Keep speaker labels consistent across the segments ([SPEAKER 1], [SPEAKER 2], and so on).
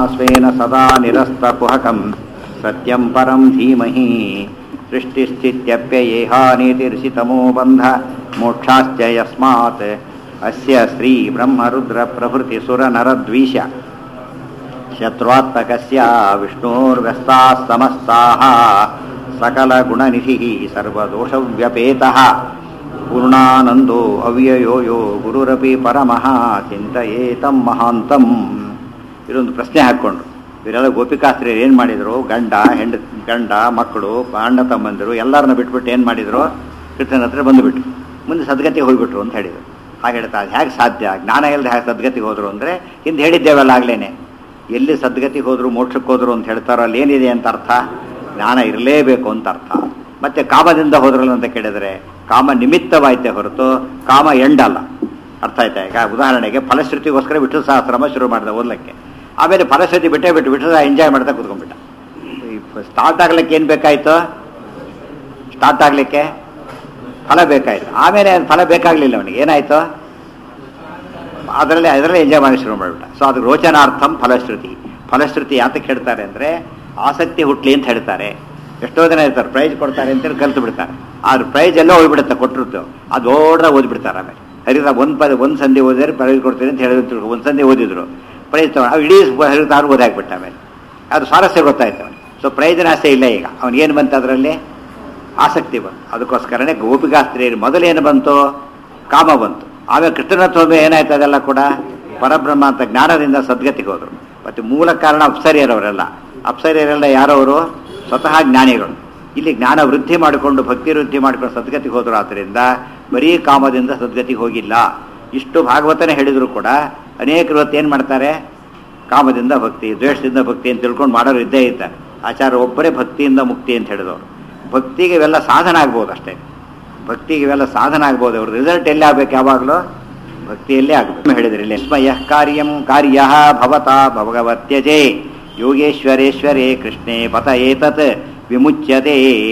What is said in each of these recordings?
[SPEAKER 1] स्वेन सदा निरस्तकुहकं सत्यं परं धीमहि सृष्टिस्थित्यप्ययेहानीतिर्षितमो बन्ध मोक्षाश्च यस्मात् अस्य श्रीब्रह्मरुद्रप्रभृतिसुरनरद्वीष शत्रुत्मकस्य विष्णोर्व्यस्ताः समस्ताः सकलगुणनिधिः सर्वदोषव्यपेतः पूर्णानन्दो अव्ययो यो ಗುರುರಪಿ ಪರಮಃ ಚಿಂತಯೇತಂ ಮಹಾಂತಂ ಇದೊಂದು ಪ್ರಶ್ನೆ ಹಾಕ್ಕೊಂಡ್ರು ಇವರೆಲ್ಲ ಗೋಪಿಕಾಸ್ತ್ರೀಯರು ಏನು ಮಾಡಿದರು ಗಂಡ ಹೆಂಡ ಗಂಡ ಮಕ್ಕಳು ಅಣ್ಣ ತಮ್ಮಂದಿರು ಎಲ್ಲರನ್ನ ಬಿಟ್ಬಿಟ್ಟು ಏನು ಮಾಡಿದರು ಕೃಷ್ಣನ ಹತ್ರ ಬಂದುಬಿಟ್ರು ಮುಂದೆ ಸದ್ಗತಿಗೆ ಹೋಗ್ಬಿಟ್ರು ಅಂತ ಹೇಳಿದರು ಹಾಗೆ ಹೇಳ್ತಾ ಅದು ಹೇಗೆ ಸಾಧ್ಯ ಜ್ಞಾನ ಇಲ್ಲದೆ ಹೇಗೆ ಸದ್ಗತಿಗೆ ಹೋದರು ಅಂದರೆ ಹಿಂದೆ ಹೇಳಿದ್ದೇವಲ್ಲ ಆಗ್ಲೇನೆ ಎಲ್ಲಿ ಸದ್ಗತಿಗೆ ಹೋದ್ರು ಮೋಕ್ಷಕ್ಕೆ ಹೋದ್ರು ಅಂತ ಹೇಳ್ತಾರೋ ಅಲ್ಲಿ ಏನಿದೆ ಅಂತ ಅರ್ಥ ಜ್ಞಾನ ಇರಲೇಬೇಕು ಅಂತ ಅರ್ಥ ಮತ್ತೆ ಕಾಮದಿಂದ ಹೋದ್ರಲ್ಲ ಅಂತ ಕೇಳಿದರೆ ಕಾಮ ನಿಮಿತ್ತವಾಯ್ತೆ ಹೊರತು ಕಾಮ ಎಂಡಲ್ಲ ಅರ್ಥ ಆಯ್ತಾ ಈಗ ಉದಾಹರಣೆಗೆ ಫಲಶ್ರುತಿಗೋಸ್ಕರ ವಿಠು ಸಹಸ್ರಮ ಶುರು ಮಾಡಿದೆ ಓದ್ಲಿಕ್ಕೆ ಆಮೇಲೆ ಫಲಶ್ರುತಿ ಬಿಟ್ಟೇ ಬಿಟ್ಟು ವಿಠು ಎಂಜಾಯ್ ಮಾಡ್ತಾ ಕೂತ್ಕೊಂಡ್ಬಿಟ್ಟ ಸ್ಟಾರ್ಟ್ ಆಗ್ಲಿಕ್ಕೆ ಏನು ಬೇಕಾಯ್ತು ಸ್ಟಾರ್ಟ್ ಆಗ್ಲಿಕ್ಕೆ ಫಲ ಬೇಕಾಯ್ತು ಆಮೇಲೆ ಅದು ಫಲ ಬೇಕಾಗಲಿಲ್ಲ ಅವನಿಗೆ ಏನಾಯ್ತು ಅದರಲ್ಲಿ ಅದರಲ್ಲೇ ಎಂಜಾಯ್ ಮಾಡಿ ಶುರು ಮಾಡಿಬಿಟ್ಟ ಸೊ ಅದು ರೋಚನಾರ್ಥಂ ಫಲಶ್ರುತಿ ಫಲಶ್ರುತಿ ಯಾತಕ್ಕೆ ಹೇಳ್ತಾರೆ ಅಂದರೆ ಆಸಕ್ತಿ ಹುಟ್ಲಿ ಅಂತ ಹೇಳ್ತಾರೆ ಎಷ್ಟೋ ಜನ ಇರ್ತಾರೆ ಪ್ರೈಜ್ ಕೊಡ್ತಾರೆ ಅಂತೇಳಿ ಕಲ್ತು ಬಿಡ್ತಾರೆ ಆದ್ರೆ ಪ್ರೈಜ್ ಎಲ್ಲ ಹೋಗ್ಬಿಡುತ್ತೆ ಕೊಟ್ಟಿರುತ್ತೆ ಅದು ದೊಡ್ಡ ಓದ್ಬಿಡ್ತಾರೆ ಆಮೇಲೆ ಹರಿದ ಒಂದು ಪದ ಒಂದು ಸಂಧಿ ಓದಿದ್ರೆ ಪ್ರೈಜ್ ಕೊಡ್ತೀನಿ ಅಂತ ಹೇಳಿದ್ರು ಒಂದು ಸಂಧಿ ಓದಿದ್ರು ಪ್ರೈಜ್ ತಗೊಂಡು ಅವು ಇಡೀ ಹರಿದಾರು ಓದಾಕ್ಬಿಟ್ಟ ಆಮೇಲೆ ಅದು ಸ್ವಾರಸ್ಯ ಗೊತ್ತಾಯ್ತು ಅವನಿಗೆ ಸೊ ಪ್ರೈಜಿನ ಆಸೆ ಇಲ್ಲ ಈಗ ಅವನಿಗೇನು ಬಂತು ಅದರಲ್ಲಿ ಆಸಕ್ತಿ ಬಂತು ಅದಕ್ಕೋಸ್ಕರನೇ ಗೋಪಿಕಾಸ್ತ್ರೀಯರು ಮೊದಲೇನು ಬಂತು ಕಾಮ ಬಂತು ಆಮೇಲೆ ಕೃಷ್ಣನತ್ವ ಏನಾಯ್ತು ಅದೆಲ್ಲ ಕೂಡ ಪರಬ್ರಹ್ಮ ಅಂತ ಜ್ಞಾನದಿಂದ ಸದ್ಗತಿಗೆ ಹೋದರು ಮತ್ತು ಮೂಲ ಕಾರಣ ಅಪ್ಸರಿಯರವರೆಲ್ಲ ಅಪ್ಸರಿಯರೆಲ್ಲ ಯಾರವರು ಸ್ವತಃ ಜ್ಞಾನಿಗಳು ಇಲ್ಲಿ ಜ್ಞಾನ ವೃದ್ಧಿ ಮಾಡಿಕೊಂಡು ಭಕ್ತಿ ವೃದ್ಧಿ ಮಾಡಿಕೊಂಡು ಸದ್ಗತಿಗೆ ಹೋದರು ಆದ್ದರಿಂದ ಬರೀ ಕಾಮದಿಂದ ಸದ್ಗತಿಗೆ ಹೋಗಿಲ್ಲ ಇಷ್ಟು ಭಾಗವತನೇ ಹೇಳಿದ್ರು ಕೂಡ ಅನೇಕರು ಹೊತ್ತು ಏನು ಮಾಡ್ತಾರೆ ಕಾಮದಿಂದ ಭಕ್ತಿ ದ್ವೇಷದಿಂದ ಭಕ್ತಿ ಅಂತ ತಿಳ್ಕೊಂಡು ಮಾಡೋರು ಇದ್ದೇ ಇದ್ದಾರೆ ಆಚಾರ ಒಬ್ಬರೇ ಭಕ್ತಿಯಿಂದ ಮುಕ್ತಿ ಅಂತ ಹೇಳಿದವರು ಭಕ್ತಿಗೆ ಇವೆಲ್ಲ ಸಾಧನ ಆಗ್ಬೋದು ಅಷ್ಟೇ ಭಕ್ತಿಗೆ ಇವೆಲ್ಲ ಸಾಧನ ಆಗ್ಬೋದು ಅವ್ರ ರಿಸಲ್ಟ್ ಎಲ್ಲಿ ಆಗ್ಬೇಕು ಯಾವಾಗಲೂ ಭಕ್ತಿಯಲ್ಲೇ ಆಗಬೇಕು ಹೇಳಿದ್ರಿ ಇಲ್ಲಿ ಸ್ಮಯ ಕಾರ್ಯಂ ಕಾರ್ಯ ಭವತ ಭಗವತ್ಯಜೆ ಯೋಗೇಶ್ವರೇಶ್ವರೇ ಕೃಷ್ಣೇ ಪತ ಏತತ್ ವಿಮುಚ್ಯತೆ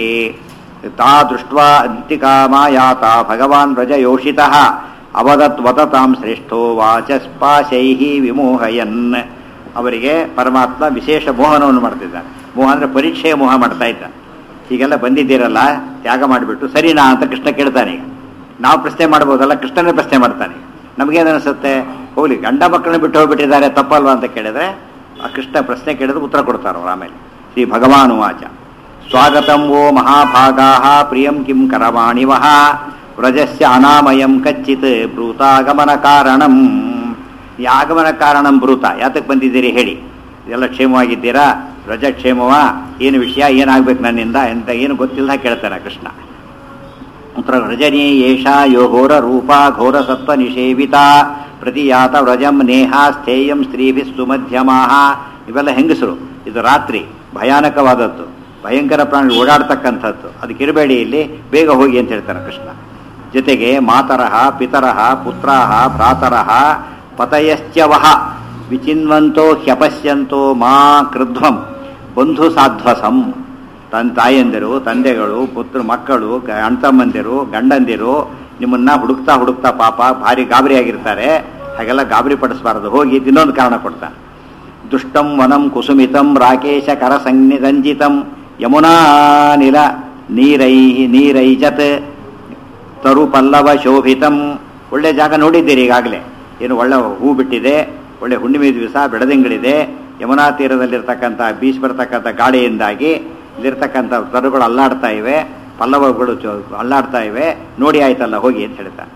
[SPEAKER 1] ತಾ ದೃಷ್ಟ್ವಾ ಅಂತಿಕಾಮಾಯಾತ ಭಗವಾನ್ ವ್ರಜಯೋಷಿತಃ ಅವದತ್ ವತತಾಂ ಶ್ರೇಷ್ಠೋ ವಾಚಸ್ಪಾಶೈ ವಿಮೋಹಯನ್ ಅವರಿಗೆ ಪರಮಾತ್ಮ ವಿಶೇಷ ಮೋಹನವನ್ನು ಮಾಡ್ತಿದ್ದಾನೆ ಮೋಹ ಅಂದರೆ ಪರೀಕ್ಷೆಯ ಮೋಹ ಮಾಡ್ತಾ ಇದ್ದ ಹೀಗೆಲ್ಲ ಬಂದಿದ್ದೀರಲ್ಲ ತ್ಯಾಗ ಮಾಡಿಬಿಟ್ಟು ಸರಿನಾ ಅಂತ ಕೃಷ್ಣ ಕೇಳ್ತಾನೆ ಈಗ ನಾವು ಪ್ರಶ್ನೆ ಮಾಡ್ಬೋದಲ್ಲ ಕೃಷ್ಣನೇ ಪ್ರಶ್ನೆ ಮಾಡ್ತಾನೆ ನಮಗೇನು ಅನಿಸುತ್ತೆ ಹೋಗ್ಲಿ ಗಂಡ ಮಕ್ಕಳನ್ನ ಬಿಟ್ಟು ಹೋಗ್ಬಿಟ್ಟಿದ್ದಾರೆ ತಪ್ಪಲ್ವಾ ಅಂತ ಕೇಳಿದ್ರೆ ಆ ಕೃಷ್ಣ ಪ್ರಶ್ನೆ ಕೇಳಿದ್ರೆ ಉತ್ತರ ಕೊಡ್ತಾರೆ ಅವ್ರು ಆಮೇಲೆ ಶ್ರೀ ಭಗವಾನ್ ವಾಚ ಸ್ವಾಗತಂ ಓ ಮಹಾಭಾಗಾ ಪ್ರಿಯಂ ಕಿಂ ಕರವಾಣಿ ವಹ ವ್ರಜಸ್ಯ ಅನಾಮಯಂ ಕಚ್ಚಿತ್ ಬ್ರೂತಾಗಮನ ಕಾರಣಂ ಈ ಆಗಮನ ಕಾರಣಂ ಬ್ರೂತ ಯಾತಕ್ಕೆ ಬಂದಿದ್ದೀರಿ ಹೇಳಿ ಇದೆಲ್ಲ ಕ್ಷೇಮವಾಗಿದ್ದೀರಾ ವ್ರಜ ಕ್ಷೇಮವಾ ಏನು ವಿಷಯ ಏನಾಗ್ಬೇಕು ನನ್ನಿಂದ ಅಂತ ಏನು ಗೊತ್ತಿಲ್ಲ ಕೇಳ್ತಾನೆ ಕೃಷ್ಣ ಉತ್ತರ ವ್ರಜನೇ ಏಷ ಯೋ ಘೋರ ರೂಪ ಘೋರ ಸತ್ವ ನಿಷೇವಿತ ಪ್ರತಿಯಾತ ವ್ರಜಂ ನೇಹ ಸ್ಥೇಯಂ ಸ್ತ್ರೀಭಿ ಸುಮಧ್ಯಮಾಹ ಇವೆಲ್ಲ ಹೆಂಗಸರು ಇದು ರಾತ್ರಿ ಭಯಾನಕವಾದದ್ದು ಭಯಂಕರ ಪ್ರಾಣಿ ಓಡಾಡ್ತಕ್ಕಂಥದ್ದು ಅದಕ್ಕೆ ಇರಬೇಡಿ ಇಲ್ಲಿ ಬೇಗ ಹೋಗಿ ಅಂತ ಹೇಳ್ತಾನೆ ಕೃಷ್ಣ ಜೊತೆಗೆ ಮಾತರಹ ಪಿತರಹ ಪುತ್ರಾಹ ಭ್ರಾತರಹ ಪತಯಶ್ಚವಹ ವಿಚಿನ್ವಂತೋ ಹ್ಯಪಶ್ಯಂತೋ ಮಾ ಕೃಧ್ವಂ ಬಂಧು ಸಾಧ್ವಸಂ ತನ್ನ ತಾಯಂದಿರು ತಂದೆಗಳು ಪುತ್ರ ಮಕ್ಕಳು ಅಣ್ತಮ್ಮಂದಿರು ಗಂಡಂದಿರು ನಿಮ್ಮನ್ನ ಹುಡುಕ್ತಾ ಹುಡುಕ್ತಾ ಪಾಪ ಭಾರಿ ಗಾಬರಿಯಾಗಿರ್ತಾರೆ ಹಾಗೆಲ್ಲ ಗಾಬರಿ ಪಡಿಸಬಾರದು ಹೋಗಿ ಇನ್ನೊಂದು ಕಾರಣ ಕೊಡ್ತಾನೆ ದುಷ್ಟಂ ವನಂ ಕುಸುಮಿತಂ ರಾಕೇಶ ಕರಸಂಜ್ಞಿರಂಜಿತಂ ಯಮುನಾ ನಿಲ ನೀರೈ ನೀರೈಜತ್ ತರು ಪಲ್ಲವ ಶೋಭಿತಂ ಒಳ್ಳೆ ಜಾಗ ನೋಡಿದ್ದೀರಿ ಈಗಾಗಲೇ ಏನು ಒಳ್ಳೆ ಹೂ ಬಿಟ್ಟಿದೆ ಒಳ್ಳೆ ಹುಣ್ಣಿಮೆ ದಿವಸ ಬೆಳದಿಂಗಳಿದೆ ಯಮುನಾ ತೀರದಲ್ಲಿರ್ತಕ್ಕಂಥ ಬೀಚ್ ಬರ್ತಕ್ಕಂಥ ಗಾಳಿಯಿಂದಾಗಿ ಇಲ್ಲಿರ್ತಕ್ಕಂಥ ತರುಗಳು ಅಲ್ಲಾಡ್ತಾ ಇವೆ ಪಲ್ಲವಗಳು ಅಲ್ಲಾಡ್ತಾ ಇವೆ ನೋಡಿ ಆಯ್ತಲ್ಲ ಹೋಗಿ ಅಂತ ಹೇಳ್ತಾರೆ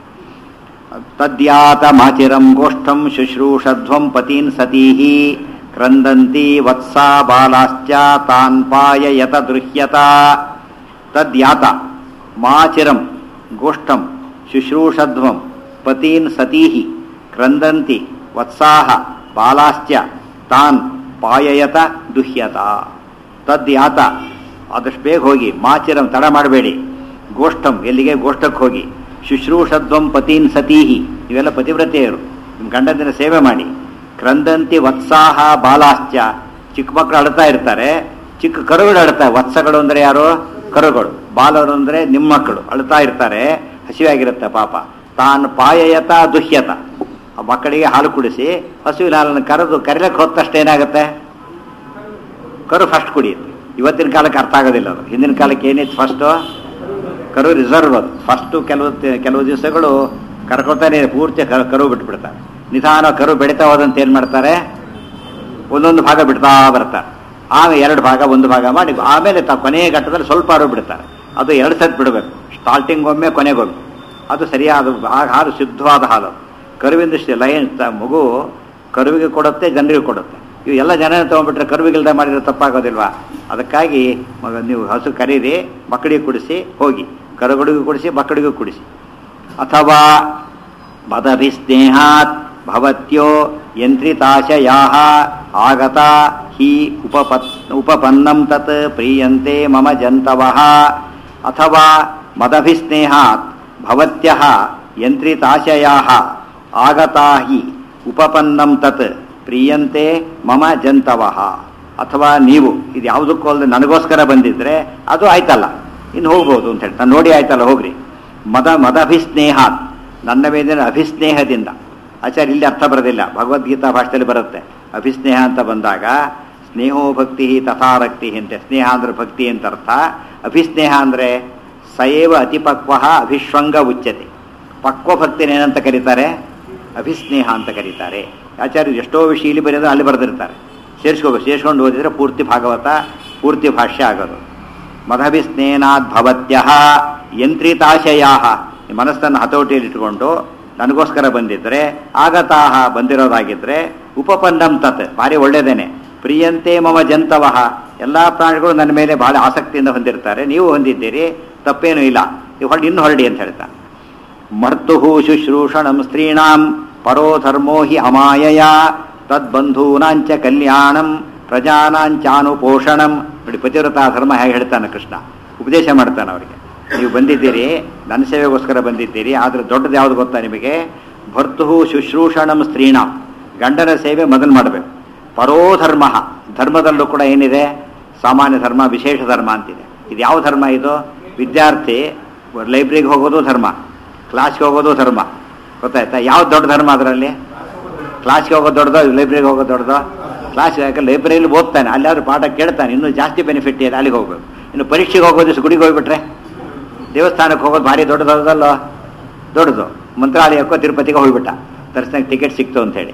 [SPEAKER 1] ತದ್ಯಾತ ಮಾಚಿರಂ ಗೋಷ್ಠಂ ಶುಶ್ರೂಷಧ್ವಂ ಪತೀನ್ ಸತೀಹಿ ಕ್ರಂದಂತಿ ವತ್ಸಾ ಬಾಲಾಶ್ಚ ತಾನ್ ಪಾಯಯತ ದೃಹ್ಯತ ತದ್ಯಾತ ಮಾಚಿರಂ ಗೋಷ್ಠಂ ಶುಶ್ರೂಷಧ್ವಂ ಪತೀನ್ ಸತೀಹಿ ಕ್ರಂದಂತಿ ವತ್ಸಾಹ ಬಾಲಾಶ್ಚ ತಾನ್ ಪಾಯಯತ ದುಹ್ಯತ ತದ್ಯಾತ ಆದಷ್ಟು ಬೇಗ ಹೋಗಿ ಮಾಚಿರಂ ತಡ ಮಾಡಬೇಡಿ ಗೋಷ್ಠಂ ಎಲ್ಲಿಗೆ ಗೋಷ್ಠಕ್ಕೆ ಹೋಗಿ ಶುಶ್ರೂಷಧ್ವಂ ಪತೀನ್ ಸತೀಹಿ ಇವೆಲ್ಲ ಪತಿವ್ರತೆಯರು ನಿಮ್ಮ ಗಂಡಂದಿನ ಸೇವೆ ಮಾಡಿ ಕ್ರಂದಂತಿ ವತ್ಸಾಹ ಬಾಲಾಶ್ಚ ಚಿಕ್ಕ ಮಕ್ಕಳು ಅಳ್ತಾ ಇರ್ತಾರೆ ಚಿಕ್ಕ ಕರುಗಳು ಅಳ್ತಾರೆ ವತ್ಸಗಳು ಅಂದರೆ ಯಾರು ಕರುಗಳು ಬಾಲರು ಅಂದರೆ ನಿಮ್ಮ ಮಕ್ಕಳು ಅಳ್ತಾ ಇರ್ತಾರೆ ಹಸಿವಾಗಿರುತ್ತೆ ಪಾಪ ತಾನು ಪಾಯಯತ ದುಹ್ಯತ ಆ ಮಕ್ಕಳಿಗೆ ಹಾಲು ಕುಡಿಸಿ ಹಸುವಿನ ಹಾಲನ್ನು ಕರೆದು ಕರಿಲಕ್ಕೆ ಹೊತ್ತಷ್ಟು ಏನಾಗುತ್ತೆ ಕರು ಫಸ್ಟ್ ಕುಡಿಯುತ್ತೆ ಇವತ್ತಿನ ಕಾಲಕ್ಕೆ ಅರ್ಥ ಆಗೋದಿಲ್ಲ ಅದು ಹಿಂದಿನ ಕಾಲಕ್ಕೆ ಏನಿತ್ತು ಫಸ್ಟು ಕರು ರಿಸರ್ವ್ ಅದು ಫಸ್ಟು ಕೆಲವು ತಿ- ಕೆಲವು ದಿವಸಗಳು ಕರ್ಕೊತಾನೆ ಪೂರ್ತಿ ಕರು ಕರು ಬಿಟ್ಬಿಡ್ತಾರೆ ನಿಧಾನ ಕರು ಬೆಳೀತಾ ಹೋದಂತ ಏನು ಮಾಡ್ತಾರೆ ಒಂದೊಂದು ಭಾಗ ಬಿಡ್ತಾ ಬರ್ತಾರೆ ಆಮೇಲೆ ಎರಡು ಭಾಗ ಒಂದು ಭಾಗ ಮಾಡಿ ಆಮೇಲೆ ತ ಕೊನೆಯ ಘಟ್ಟದಲ್ಲಿ ಸ್ವಲ್ಪ ಹಾಲು ಬಿಡ್ತಾರೆ ಅದು ಎರಡು ಸತ್ ಬಿಡಬೇಕು ಸ್ಟಾರ್ಟಿಂಗ್ ಒಮ್ಮೆ ಕೊನೆಗೊಮ್ಮೆ ಅದು ಸರಿಯಾದ ಆ ಹಾಲು ಶುದ್ಧವಾದ ಹಾಲು ಕರುವಿಂದ ಲೈನ್ ಮಗು ಕರುವಿಗೆ ಕೊಡುತ್ತೆ ಜನರಿಗೆ ಕೊಡುತ್ತೆ ಇವು ಎಲ್ಲ ಜನ ತೊಗೊಂಡ್ಬಿಟ್ರೆ ಕರುವಿಗಿಲ್ದ ಮಾಡಿದ್ರೆ ತಪ್ಪಾಗೋದಿಲ್ವಾ ಅದಕ್ಕಾಗಿ ಮಗ ನೀವು ಹಸು ಕರೀರಿ ಮಕ್ಕಳಿಗೆ ಕುಡಿಸಿ ಹೋಗಿ ಕರುಗಳಿಗೂ ಕುಡಿಸಿ ಮಕ್ಕಳಿಗೂ ಕುಡಿಸಿ ಅಥವಾ ಮದಭಿಸ್ನೇಹಾತ್ ಭವತ್ಯೋ ಯಂತ್ರಿತಾಶಯಾ ಆಗತ ಹಿ ಉಪಪತ್ ಉಪಪನ್ನಂ ತತ್ ಪ್ರೀಯಂತೆ ಮಮ ಜಂತವಃ ಅಥವಾ ಮದಭಿಸ್ನೇಹಾತ್ ಭವತ್ಯಃ ಯಂತ್ರಿತಾಶಯಾ ಆಗತಾ ಹಿ ಉಪಪನ್ನಂ ತತ್ ಪ್ರೀಯಂತೆ ಮಮ ಜಂತವಃ ಅಥವಾ ನೀವು ಇದು ಯಾವುದಕ್ಕೂ ಅಲ್ಲದೆ ನನಗೋಸ್ಕರ ಬಂದಿದ್ರೆ ಅದು ಆಯ್ತಲ್ಲ ಇನ್ನು ಹೋಗ್ಬೋದು ಅಂತ ಹೇಳಿ ನಾನು ನೋಡಿ ಆಯ್ತಲ್ಲ ಹೋಗ್ರಿ ಮದ ಮದಭಿಸ್ನೇಹಾತ್ ನನ್ನ ಮೇಲಿನ ಅಭಿಸ್ನೇಹದಿಂದ ಆಚಾರ್ಯ ಇಲ್ಲಿ ಅರ್ಥ ಬರೋದಿಲ್ಲ ಭಗವದ್ಗೀತಾ ಭಾಷೆಯಲ್ಲಿ ಬರುತ್ತೆ ಅಭಿಸ್ನೇಹ ಅಂತ ಬಂದಾಗ ಸ್ನೇಹೋ ಭಕ್ತಿ ತಥಾರಕ್ತಿ ಅಂತೆ ಸ್ನೇಹ ಅಂದ್ರೆ ಭಕ್ತಿ ಅಂತ ಅರ್ಥ ಅಭಿಸ್ನೇಹ ಅಂದರೆ ಸಯೇವ ಅತಿಪಕ್ವ ಅಭಿಶ್ವಂಗ ಉಚ್ಯತೆ ಪಕ್ವ ಭಕ್ತಿನ ಏನಂತ ಕರೀತಾರೆ ಅಭಿಸ್ನೇಹ ಅಂತ ಕರೀತಾರೆ ಆಚಾರ್ಯರು ಎಷ್ಟೋ ವಿಷಯ ಇಲ್ಲಿ ಬರೆಯೋದು ಅಲ್ಲಿ ಬರೆದಿರ್ತಾರೆ ಸೇರಿಸ್ಕೋಬೇಕು ಸೇರಿಸ್ಕೊಂಡು ಓದಿದ್ರೆ ಪೂರ್ತಿ ಭಾಗವತ ಪೂರ್ತಿ ಭಾಷ್ಯ ಆಗೋದು ಮದಭಿಸ್ನೇನಾದ್ ಭವತ್ಯ ಯಂತ್ರಿತಾಶಯಾ ಮನಸ್ಸನ್ನು ಹತೋಟಿಯಲ್ಲಿ ಇಟ್ಕೊಂಡು ನನಗೋಸ್ಕರ ಬಂದಿದ್ರೆ ಆಗತಾಹ ಬಂದಿರೋದಾಗಿದ್ರೆ ಉಪಪನ್ನಂ ತತ್ ಭಾರಿ ಒಳ್ಳೇದೇನೆ ಪ್ರಿಯಂತೆ ಮಮ ಜಂತವಹ ಎಲ್ಲ ಪ್ರಾಣಿಗಳು ನನ್ನ ಮೇಲೆ ಬಹಳ ಆಸಕ್ತಿಯಿಂದ ಹೊಂದಿರ್ತಾರೆ ನೀವು ಹೊಂದಿದ್ದೀರಿ ತಪ್ಪೇನೂ ಇಲ್ಲ ನೀವು ಹೊರಡಿ ಇನ್ನು ಹೊರಡಿ ಅಂತ ಹೇಳ್ತಾರೆ ಮರ್ತು ಶುಶ್ರೂಷಣಂ ಸ್ತ್ರೀಣಾಂ ಪರೋ ಧರ್ಮೋ ಹಿ ಅಮಾಯಯ ತದ್ಬಂಧೂನಾಂಚ ಕಲ್ಯಾಣಂ ಪ್ರಜಾನಾಂಚಾನುಪೋಷಣಂ ನೋಡಿ ಪತಿವ್ರತಾ ಧರ್ಮ ಹೇಗೆ ಹೇಳ್ತಾನೆ ಕೃಷ್ಣ ಉಪದೇಶ ಮಾಡ್ತಾನೆ ಅವರಿಗೆ ನೀವು ಬಂದಿದ್ದೀರಿ ನನ್ನ ಸೇವೆಗೋಸ್ಕರ ಬಂದಿದ್ದೀರಿ ಆದರೆ ದೊಡ್ಡದು ಯಾವುದು ಗೊತ್ತಾ ನಿಮಗೆ ಭರ್ತು ಶುಶ್ರೂಷಣಂ ಸ್ತ್ರೀಣಾಂ ಗಂಡನ ಸೇವೆ ಮೊದಲು ಮಾಡಬೇಕು ಪರೋ ಧರ್ಮ ಧರ್ಮದಲ್ಲೂ ಕೂಡ ಏನಿದೆ ಸಾಮಾನ್ಯ ಧರ್ಮ ವಿಶೇಷ ಧರ್ಮ ಅಂತಿದೆ ಇದು ಯಾವ ಧರ್ಮ ಇದು ವಿದ್ಯಾರ್ಥಿ ಲೈಬ್ರರಿಗೆ ಹೋಗೋದು ಧರ್ಮ ಕ್ಲಾಸ್ಗೆ ಹೋಗೋದು ಧರ್ಮ ಗೊತ್ತಾಯ್ತಾ ಯಾವ ದೊಡ್ಡ ಧರ್ಮ ಅದರಲ್ಲಿ ಕ್ಲಾಸ್ಗೆ ಹೋಗೋದು ದೊಡ್ಡದೋ ಲೈಬ್ರರಿಗೆ ಹೋಗೋದು ದೊಡ್ಡದೋ ಕ್ಲಾಸ್ ಯಾಕೆ ಲೈಬ್ರರಿಲಿ ಓದ್ತಾನೆ ಅಲ್ಲಾದ್ರೂ ಪಾಠ ಕೇಳ್ತಾನೆ ಇನ್ನೂ ಜಾಸ್ತಿ ಬೆನಿಫಿಟ್ ಇದೆ ಅಲ್ಲಿಗೆ ಹೋಗ್ಬೇಕು ಇನ್ನು ಪರೀಕ್ಷೆಗೆ ಹೋಗೋ ದಿವಸ ಗುಡಿಗೆ ಹೋಗ್ಬಿಟ್ರೆ ದೇವಸ್ಥಾನಕ್ಕೆ ಹೋಗೋದು ಭಾರಿ ದೊಡ್ಡದಲ್ಲೋ ದೊಡ್ಡದು ಮಂತ್ರಾಲಯಕ್ಕೋ ತಿರುಪತಿಗೆ ಹೋಗ್ಬಿಟ್ಟ ದರ್ಶನಕ್ಕೆ ಟಿಕೆಟ್ ಸಿಕ್ತು ಅಂತೇಳಿ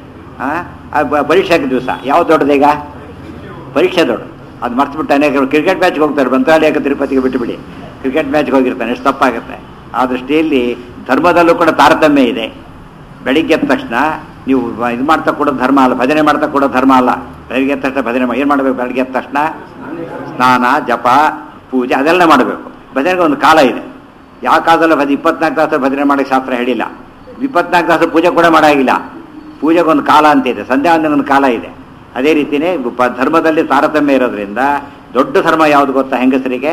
[SPEAKER 1] ಹಾಂ ಪರೀಕ್ಷೆ ದಿವಸ ಯಾವ್ದು ದೊಡ್ಡದೀಗ ಪರೀಕ್ಷೆ ದೊಡ್ಡ ಅದು ಮರ್ತ್ಬಿಟ್ಟು ಅನೇಕರು ಕ್ರಿಕೆಟ್ ಮ್ಯಾಚ್ಗೆ ಹೋಗ್ತಾರೆ ಮಂತ್ರಾಲಯಕ್ಕೆ ತಿರುಪತಿಗೆ ಬಿಟ್ಟುಬಿಡಿ ಕ್ರಿಕೆಟ್ ಮ್ಯಾಚ್ಗೆ ಹೋಗಿರ್ತಾನೆ ಎಷ್ಟು ತಪ್ಪಾಗುತ್ತೆ ಆ ದೃಷ್ಟಿಯಲ್ಲಿ ಧರ್ಮದಲ್ಲೂ ಕೂಡ ತಾರತಮ್ಯ ಇದೆ ಬೆಳಿಗ್ಗೆ ಎದ್ದ ತಕ್ಷಣ ನೀವು ಇದು ಮಾಡ್ತಾ ಕೊಡೋದು ಧರ್ಮ ಅಲ್ಲ ಭಜನೆ ಮಾಡ್ತಾ ಕೊಡೋದು ಧರ್ಮ ಅಲ್ಲ ಬೆಳಿಗ್ಗೆ ಎದ್ದ ತಕ್ಷಣ ಭಜನೆ ಏನು ಮಾಡಬೇಕು ಬೆಳಗ್ಗೆ ಎದ್ದ ತಕ್ಷಣ ಸ್ನಾನ ಜಪ ಪೂಜೆ ಅದೆಲ್ಲ ಮಾಡಬೇಕು ಭಜನೆಗೆ ಒಂದು ಕಾಲ ಇದೆ ಯಾವ ಕಾಲದಲ್ಲಿ ಭಜನೆ ಇಪ್ಪತ್ನಾಲ್ಕು ತಾಸು ಭಜನೆ ಮಾಡೋಕ್ಕೆ ಶಾಸ್ತ್ರ ಹೇಳಿಲ್ಲ ಇಪ್ಪತ್ನಾಲ್ಕು ತಾಸು ಪೂಜೆ ಕೂಡ ಮಾಡೋಂಗಿಲ್ಲ ಪೂಜೆಗೆ ಒಂದು ಕಾಲ ಅಂತ ಇದೆ ಸಂಧ್ಯಾ ಒಂದು ಕಾಲ ಇದೆ ಅದೇ ರೀತಿಯೇ ಪ- ಧರ್ಮದಲ್ಲಿ ತಾರತಮ್ಯ ಇರೋದ್ರಿಂದ ದೊಡ್ಡ ಧರ್ಮ ಯಾವುದು ಗೊತ್ತಾ ಹೆಂಗಸರಿಗೆ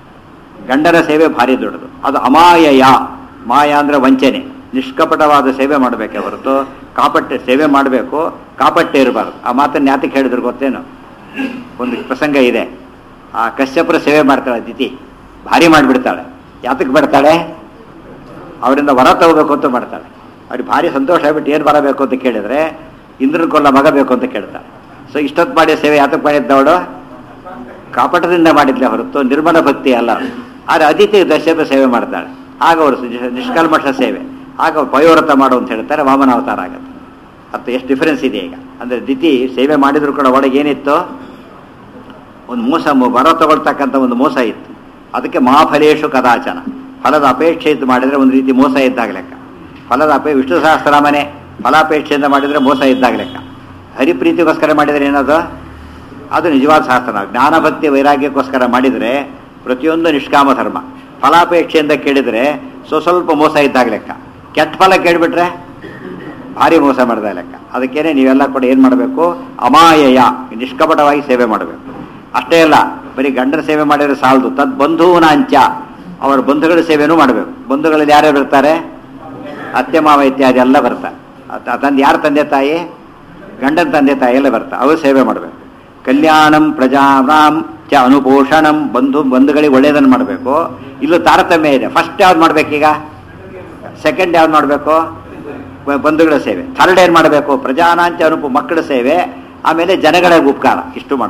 [SPEAKER 1] ಗಂಡನ ಸೇವೆ ಭಾರಿ ದೊಡ್ಡದು ಅದು ಅಮಾಯಯ ಮಾಯ ಅಂದ್ರೆ ವಂಚನೆ ನಿಷ್ಕಪಟವಾದ ಸೇವೆ ಮಾಡಬೇಕೆ ಹೊರತು ಕಾಪಟ್ಟೆ ಸೇವೆ ಮಾಡಬೇಕು ಕಾಪಟ್ಟೆ ಇರಬಾರ್ದು ಆ ಮಾತನ್ನು ಯಾತಕ್ಕೆ ಹೇಳಿದ್ರು ಗೊತ್ತೇನು ಒಂದು ಪ್ರಸಂಗ ಇದೆ ಆ ಕಶ್ಯಪರ ಸೇವೆ ಮಾಡ್ತಾಳೆ ದಿತಿ ಭಾರಿ ಮಾಡಿಬಿಡ್ತಾಳೆ ಯಾತಕ್ಕೆ ಬಿಡ್ತಾಳೆ ಅವರಿಂದ ವರ ತಗೋಬೇಕು ಅಂತ ಮಾಡ್ತಾಳೆ ಅವ್ರಿಗೆ ಭಾರಿ ಸಂತೋಷ ಆಗ್ಬಿಟ್ಟು ಏನು ಬರಬೇಕು ಅಂತ ಕೇಳಿದ್ರೆ ಇಂದ್ರನ ಕೊಲ್ಲ ಮಗ ಬೇಕು ಅಂತ ಕೇಳ್ತಾಳೆ ಸೊ ಇಷ್ಟೊತ್ತು ಮಾಡಿದ ಸೇವೆ ಯಾತಕ್ಕೆ ಮಾಡಿದ್ದವಳು ಕಾಪಟದಿಂದ ಮಾಡಿದ್ಲೆ ಹೊರತು ನಿರ್ಮಲ ಭಕ್ತಿ ಅಲ್ಲ ಆದರೆ ಅತಿಥಿ ದಶರಥ ಸೇವೆ ಮಾಡ್ತಾಳೆ ಆಗ ಅವರು ನಿಷ್- ನಿಷ್ಕಲ್ಮಶ ಸೇವೆ ಆಗ ಅವ್ರು ಪಯೋವ್ರತ ಮಾಡು ಅಂತ ಹೇಳ್ತಾರೆ ವಾಮನಾವತಾರ ಆಗುತ್ತೆ ಅದು ಎಷ್ಟು ಡಿಫರೆನ್ಸ್ ಇದೆ ಈಗ ಅಂದರೆ ದಿತಿ ಸೇವೆ ಮಾಡಿದ್ರು ಕೂಡ ಒಳಗೆ ಏನಿತ್ತು ಒಂದು ಮೋಸ ಮೊ- ವರ ತಗೊಳ್ತಕ್ಕಂಥ ಒಂದು ಮೋಸ ಇತ್ತು ಅದಕ್ಕೆ ಮಹಾಫಲೇಶು ಕದಾಚನ ಫಲದ ಅಪೇಕ್ಷೆ ಇದ್ದು ಮಾಡಿದರೆ ಒಂದು ರೀತಿ ಮೋಸ ಇದ್ದಾಗ ಲೆಕ್ಕ ಫಲದ ಅಪೇ ವಿಷ್ಣು ಸಹಸ್ರನಾಮನೆ ಫಲಾಪೇಕ್ಷೆಯಿಂದ ಮಾಡಿದರೆ ಮೋಸ ಇದ್ದಾಗ ಲೆಕ್ಕ ಹರಿಪ್ರೀತಿಗೋಸ್ಕರ ಮಾಡಿದರೆ ಏನದು ಅದು ನಿಜವಾದ ಶಾಸ್ತ್ರ ಜ್ಞಾನಭಕ್ತಿ ವೈರಾಗ್ಯಕ್ಕೋಸ್ಕರ ಮಾಡಿದರೆ ಪ್ರತಿಯೊಂದು ನಿಷ್ಕಾಮ ಧರ್ಮ ಫಲಾಪೇಕ್ಷೆಯಿಂದ ಕೇಳಿದರೆ ಸ್ವ ಸ್ವಲ್ಪ ಮೋಸ ಇದ್ದಾಗ ಲೆಕ್ಕ ಕೆಟ್ಟ ಫಲ ಕೇಳಿಬಿಟ್ರೆ ಭಾರಿ ಮೋಸ ಮಾಡಿದ ಲೆಕ್ಕ ಅದಕ್ಕೇನೆ ನೀವೆಲ್ಲ ಕೂಡ ಏನು ಮಾಡಬೇಕು ಅಮಾಯಯ ನಿಷ್ಕಪಟವಾಗಿ ಸೇವೆ ಮಾಡಬೇಕು ಅಷ್ಟೇ ಅಲ್ಲ ಬರೀ ಗಂಡನ ಸೇವೆ ಮಾಡಿದ್ರೆ ಸಾಲದು ತದ್ ಬಂಧುವಿನ ಅಂಚ ಅವರ ಬಂಧುಗಳ ಸೇವೆನೂ ಮಾಡಬೇಕು ಬಂಧುಗಳಲ್ಲಿ ಯಾರ್ಯಾರು ಇರ್ತಾರೆ ಅತ್ತೆ ಮಾವ ಇತ್ಯಾದಿ ಎಲ್ಲ ಬರ್ತಾರೆ ಅತ್- ತಂದೆ ಯಾರ ತಂದೆ ತಾಯಿ ಗಂಡನ ತಂದೆ ತಾಯಿ ಎಲ್ಲ ಬರ್ತಾರೆ ಅವರು ಸೇವೆ ಮಾಡಬೇಕು ಕಲ್ಯಾಣಂ ಪ್ರಜಾನಾಂ ಚ ಅನುಪೋಷಣಂ ಬಂಧು ಬಂಧುಗಳಿಗೆ ಒಳ್ಳೆಯದನ್ನು ಮಾಡಬೇಕು ಇಲ್ಲೂ ತಾರತಮ್ಯ ಇದೆ ಫಸ್ಟ್ ಯಾವ್ದು ಮಾಡ್ಬೇಕೀಗ ಸೆಕೆಂಡ್ ಯಾವ್ದು ಮಾಡಬೇಕು ಬಂಧುಗಳ ಸೇವೆ ಥರ್ಡ್ ಏನು ಮಾಡಬೇಕು ಪ್ರಜಾನಾಂಚ ಅನುಪ ಮಕ್ಕಳ ಸೇವೆ ಆಮೇಲೆ ಜನಗಳ ಉಪಕಾರ ಇಷ್ಟು ಮಾಡಬೇಕು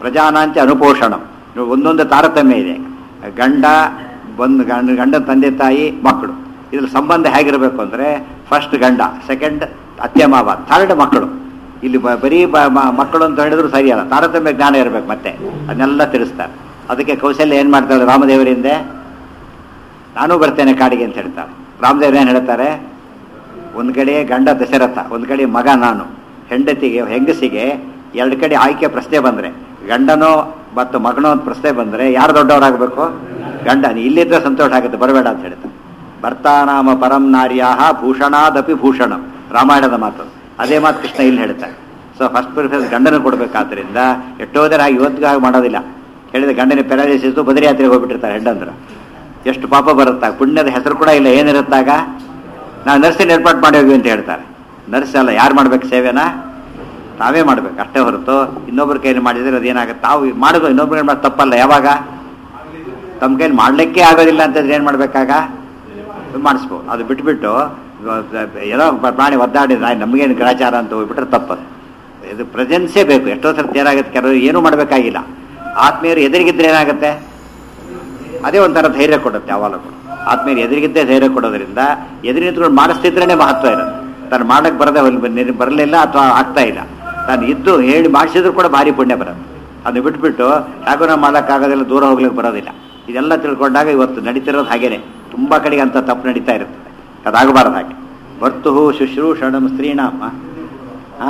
[SPEAKER 1] ಪ್ರಜಾನಾಂಚ ಅನುಪೋಷಣಂ ಇವಾಗ ಒಂದೊಂದು ತಾರತಮ್ಯ ಇದೆ ಗಂಡ ಬಂದು ಗಂಡ ಗಂಡ ತಂದೆ ತಾಯಿ ಮಕ್ಕಳು ಇದ್ರ ಸಂಬಂಧ ಹೇಗಿರಬೇಕು ಅಂದರೆ ಫಸ್ಟ್ ಗಂಡ ಸೆಕೆಂಡ್ ಅತ್ತೆ ಮಾವ ಥರ್ಡ್ ಮಕ್ಕಳು ಇಲ್ಲಿ ಬ- ಬರೀ ಬ- ಮ- ಮಕ್ಕಳು ಅಂತ ಹೇಳಿದ್ರು ಸರಿಯಲ್ಲ ತಾರತಮ್ಯ ಜ್ಞಾನ ಇರಬೇಕು ಮತ್ತೆ ಅದನ್ನೆಲ್ಲ ತಿಳಿಸ್ತಾರೆ ಅದಕ್ಕೆ ಕೌಶಲ್ಯ ಏನು ಮಾಡ್ತಾಳೆ ರಾಮದೇವರಿಂದ ನಾನು ಬರ್ತೇನೆ ಕಾಡಿಗೆ ಅಂತ ಹೇಳ್ತಾರೆ ರಾಮದೇವರು ಏನು ಹೇಳ್ತಾರೆ ಒಂದು ಕಡೆ ಗಂಡ ದಶರಥ ಒಂದು ಕಡೆ ಮಗ ನಾನು ಹೆಂಡತಿಗೆ ಹೆಂಗಸಿಗೆ ಎರಡು ಕಡೆ ಆಯ್ಕೆ ಪ್ರಶ್ನೆ ಬಂದರೆ ಗಂಡನೋ ಮತ್ತು ಮಗನೋ ಅಂತ ಪ್ರಶ್ನೆ ಬಂದರೆ ಯಾರು ದೊಡ್ಡವರಾಗಬೇಕು ಗಂಡ ನೀ ಇಲ್ಲಿದ್ರೆ ಸಂತೋಷ ಆಗುತ್ತೆ ಬರಬೇಡ ಅಂತ ಹೇಳ್ತಾರೆ ಭರ್ತಾನಾಮ ಪರಂ ನಾರ್ಯಾಹ ಭೂಷಣಾದಪಿ ಭೂಷಣಂ ರಾಮಾಯಣದ ಮಾತು ಅದೇ ಮಾತು ಕೃಷ್ಣ ಇಲ್ಲಿ ಹೇಳ್ತಾರೆ ಸೊ ಫಸ್ಟ್ ಪ್ರಿಫರೆನ್ಸ್ ಗಂಡನ ಕೊಡಬೇಕಾದ್ರಿಂದ ಎಷ್ಟೋ ಜನ ಇವತ್ತಿಗೂ ಹಾಗೆ ಮಾಡೋದಿಲ್ಲ ಹೇಳಿದ ಗಂಡನ ಪೆರಾಲಿಸಿಸ್ ಬದರಿ ಯಾತ್ರೆಗೆ ಹೋಗ್ಬಿಟ್ಟಿರ್ತಾರೆ ಹೆಂಡಂದ್ರು ಎಷ್ಟು ಪಾಪ ಬರುತ್ತಾ ಪುಣ್ಯದ ಹೆಸರು ಕೂಡ ಇಲ್ಲ ಏನಿರುತ್ತಾಗ ನಾವು ನರ್ಸಿನ ಏರ್ಪಾಟ್ ಮಾಡಿ ಹೋಗಿ ಅಂತ ಹೇಳ್ತಾರೆ ನರ್ಸ್ ಅಲ್ಲ ಯಾರು ಮಾಡ್ಬೇಕು ಸೇವೆನ ತಾವೇ ಮಾಡ್ಬೇಕು ಅಷ್ಟೇ ಹೊರತು ಇನ್ನೊಬ್ಬರ ಕೈಲಿ ಮಾಡಿದ್ರೆ ಅದೇನಾಗುತ್ತೆ ತಾವು ಮಾಡೋದು ಇನ್ನೊಬ್ರ ಕೈಲಿ ಮಾಡೋದು ತಪ್ಪಲ್ಲ ಯಾವಾಗ ತಮ್ಮ ಕೈಲಿ ಮಾಡ್ಲಿಕ್ಕೆ ಆಗೋದಿಲ್ಲ ಅಂತಂದ್ರೆ ಏನು ಮಾಡ್ಬೇಕಾಗ ಮಾಡಿಸ್ಬೋದು ಅದು ಬಿಟ್ಬಿಟ್ಟು ಏನೋ ಪ್ರಾಣಿ ಒದ್ದಾಡಿದ್ರೆ ನಮಗೇನು ಗ್ರಾಚಾರ ಅಂತ ಹೋಗ್ಬಿಟ್ರೆ ತಪ್ಪದು ಇದು ಪ್ರೆಸೆನ್ಸೇ ಬೇಕು ಎಷ್ಟೋ ಸರ್ತಿ ಏನಾಗುತ್ತೆ ಕೆಲವರು ಏನೂ ಮಾಡಬೇಕಾಗಿಲ್ಲ ಆತ್ಮೀಯರು ಎದುರಿಗಿದ್ರೆ ಏನಾಗುತ್ತೆ ಅದೇ ಒಂಥರ ಧೈರ್ಯ ಕೊಡುತ್ತೆ ಯಾವಾಗಲೂ ಕೂಡ ಆತ್ಮೀಯರು ಎದುರಿಗಿದ್ದೇ ಧೈರ್ಯ ಕೊಡೋದ್ರಿಂದ ಎದುರು ನಿಂತ್ಕೊಂಡು ಮಾಡಿಸ್ತಿದ್ರೇ ಮಹತ್ವ ಇರೋದು ತಾನು ಮಾಡಕ್ಕೆ ಬರದೆ ಹೋಗ್ಲಿ- ಬರಲಿಲ್ಲ ಅಥವಾ ಆಗ್ತಾ ಇಲ್ಲ ತಾನು ಇದ್ದು ಹೇಳಿ ಮಾಡಿಸಿದ್ರು ಕೂಡ ಭಾರಿ ಪುಣ್ಯ ಬರೋದು ಅದನ್ನ ಬಿಟ್ಬಿಟ್ಟು ಯಾಕೋ ನಾವು ಮಾಡೋಕ್ಕಾಗೋದಿಲ್ಲ ದೂರ ಹೋಗ್ಲಿಕ್ಕೆ ಬರೋದಿಲ್ಲ ಇದೆಲ್ಲ ತಿಳ್ಕೊಂಡಾಗ ಇವತ್ತು ನಡೀತಿರೋದು ಹಾಗೇನೆ ತುಂಬ ಕಡೆಗೆ ಅಂತ ತಪ್ಪು ನಡೀತಾ ಇರುತ್ತೆ ಅದಾಗಬಾರ್ದು ಹಾಗೆ ಭರ್ತು ಶುಶ್ರೂಷಣಂ ಸ್ತ್ರೀಣಾಮ ಆ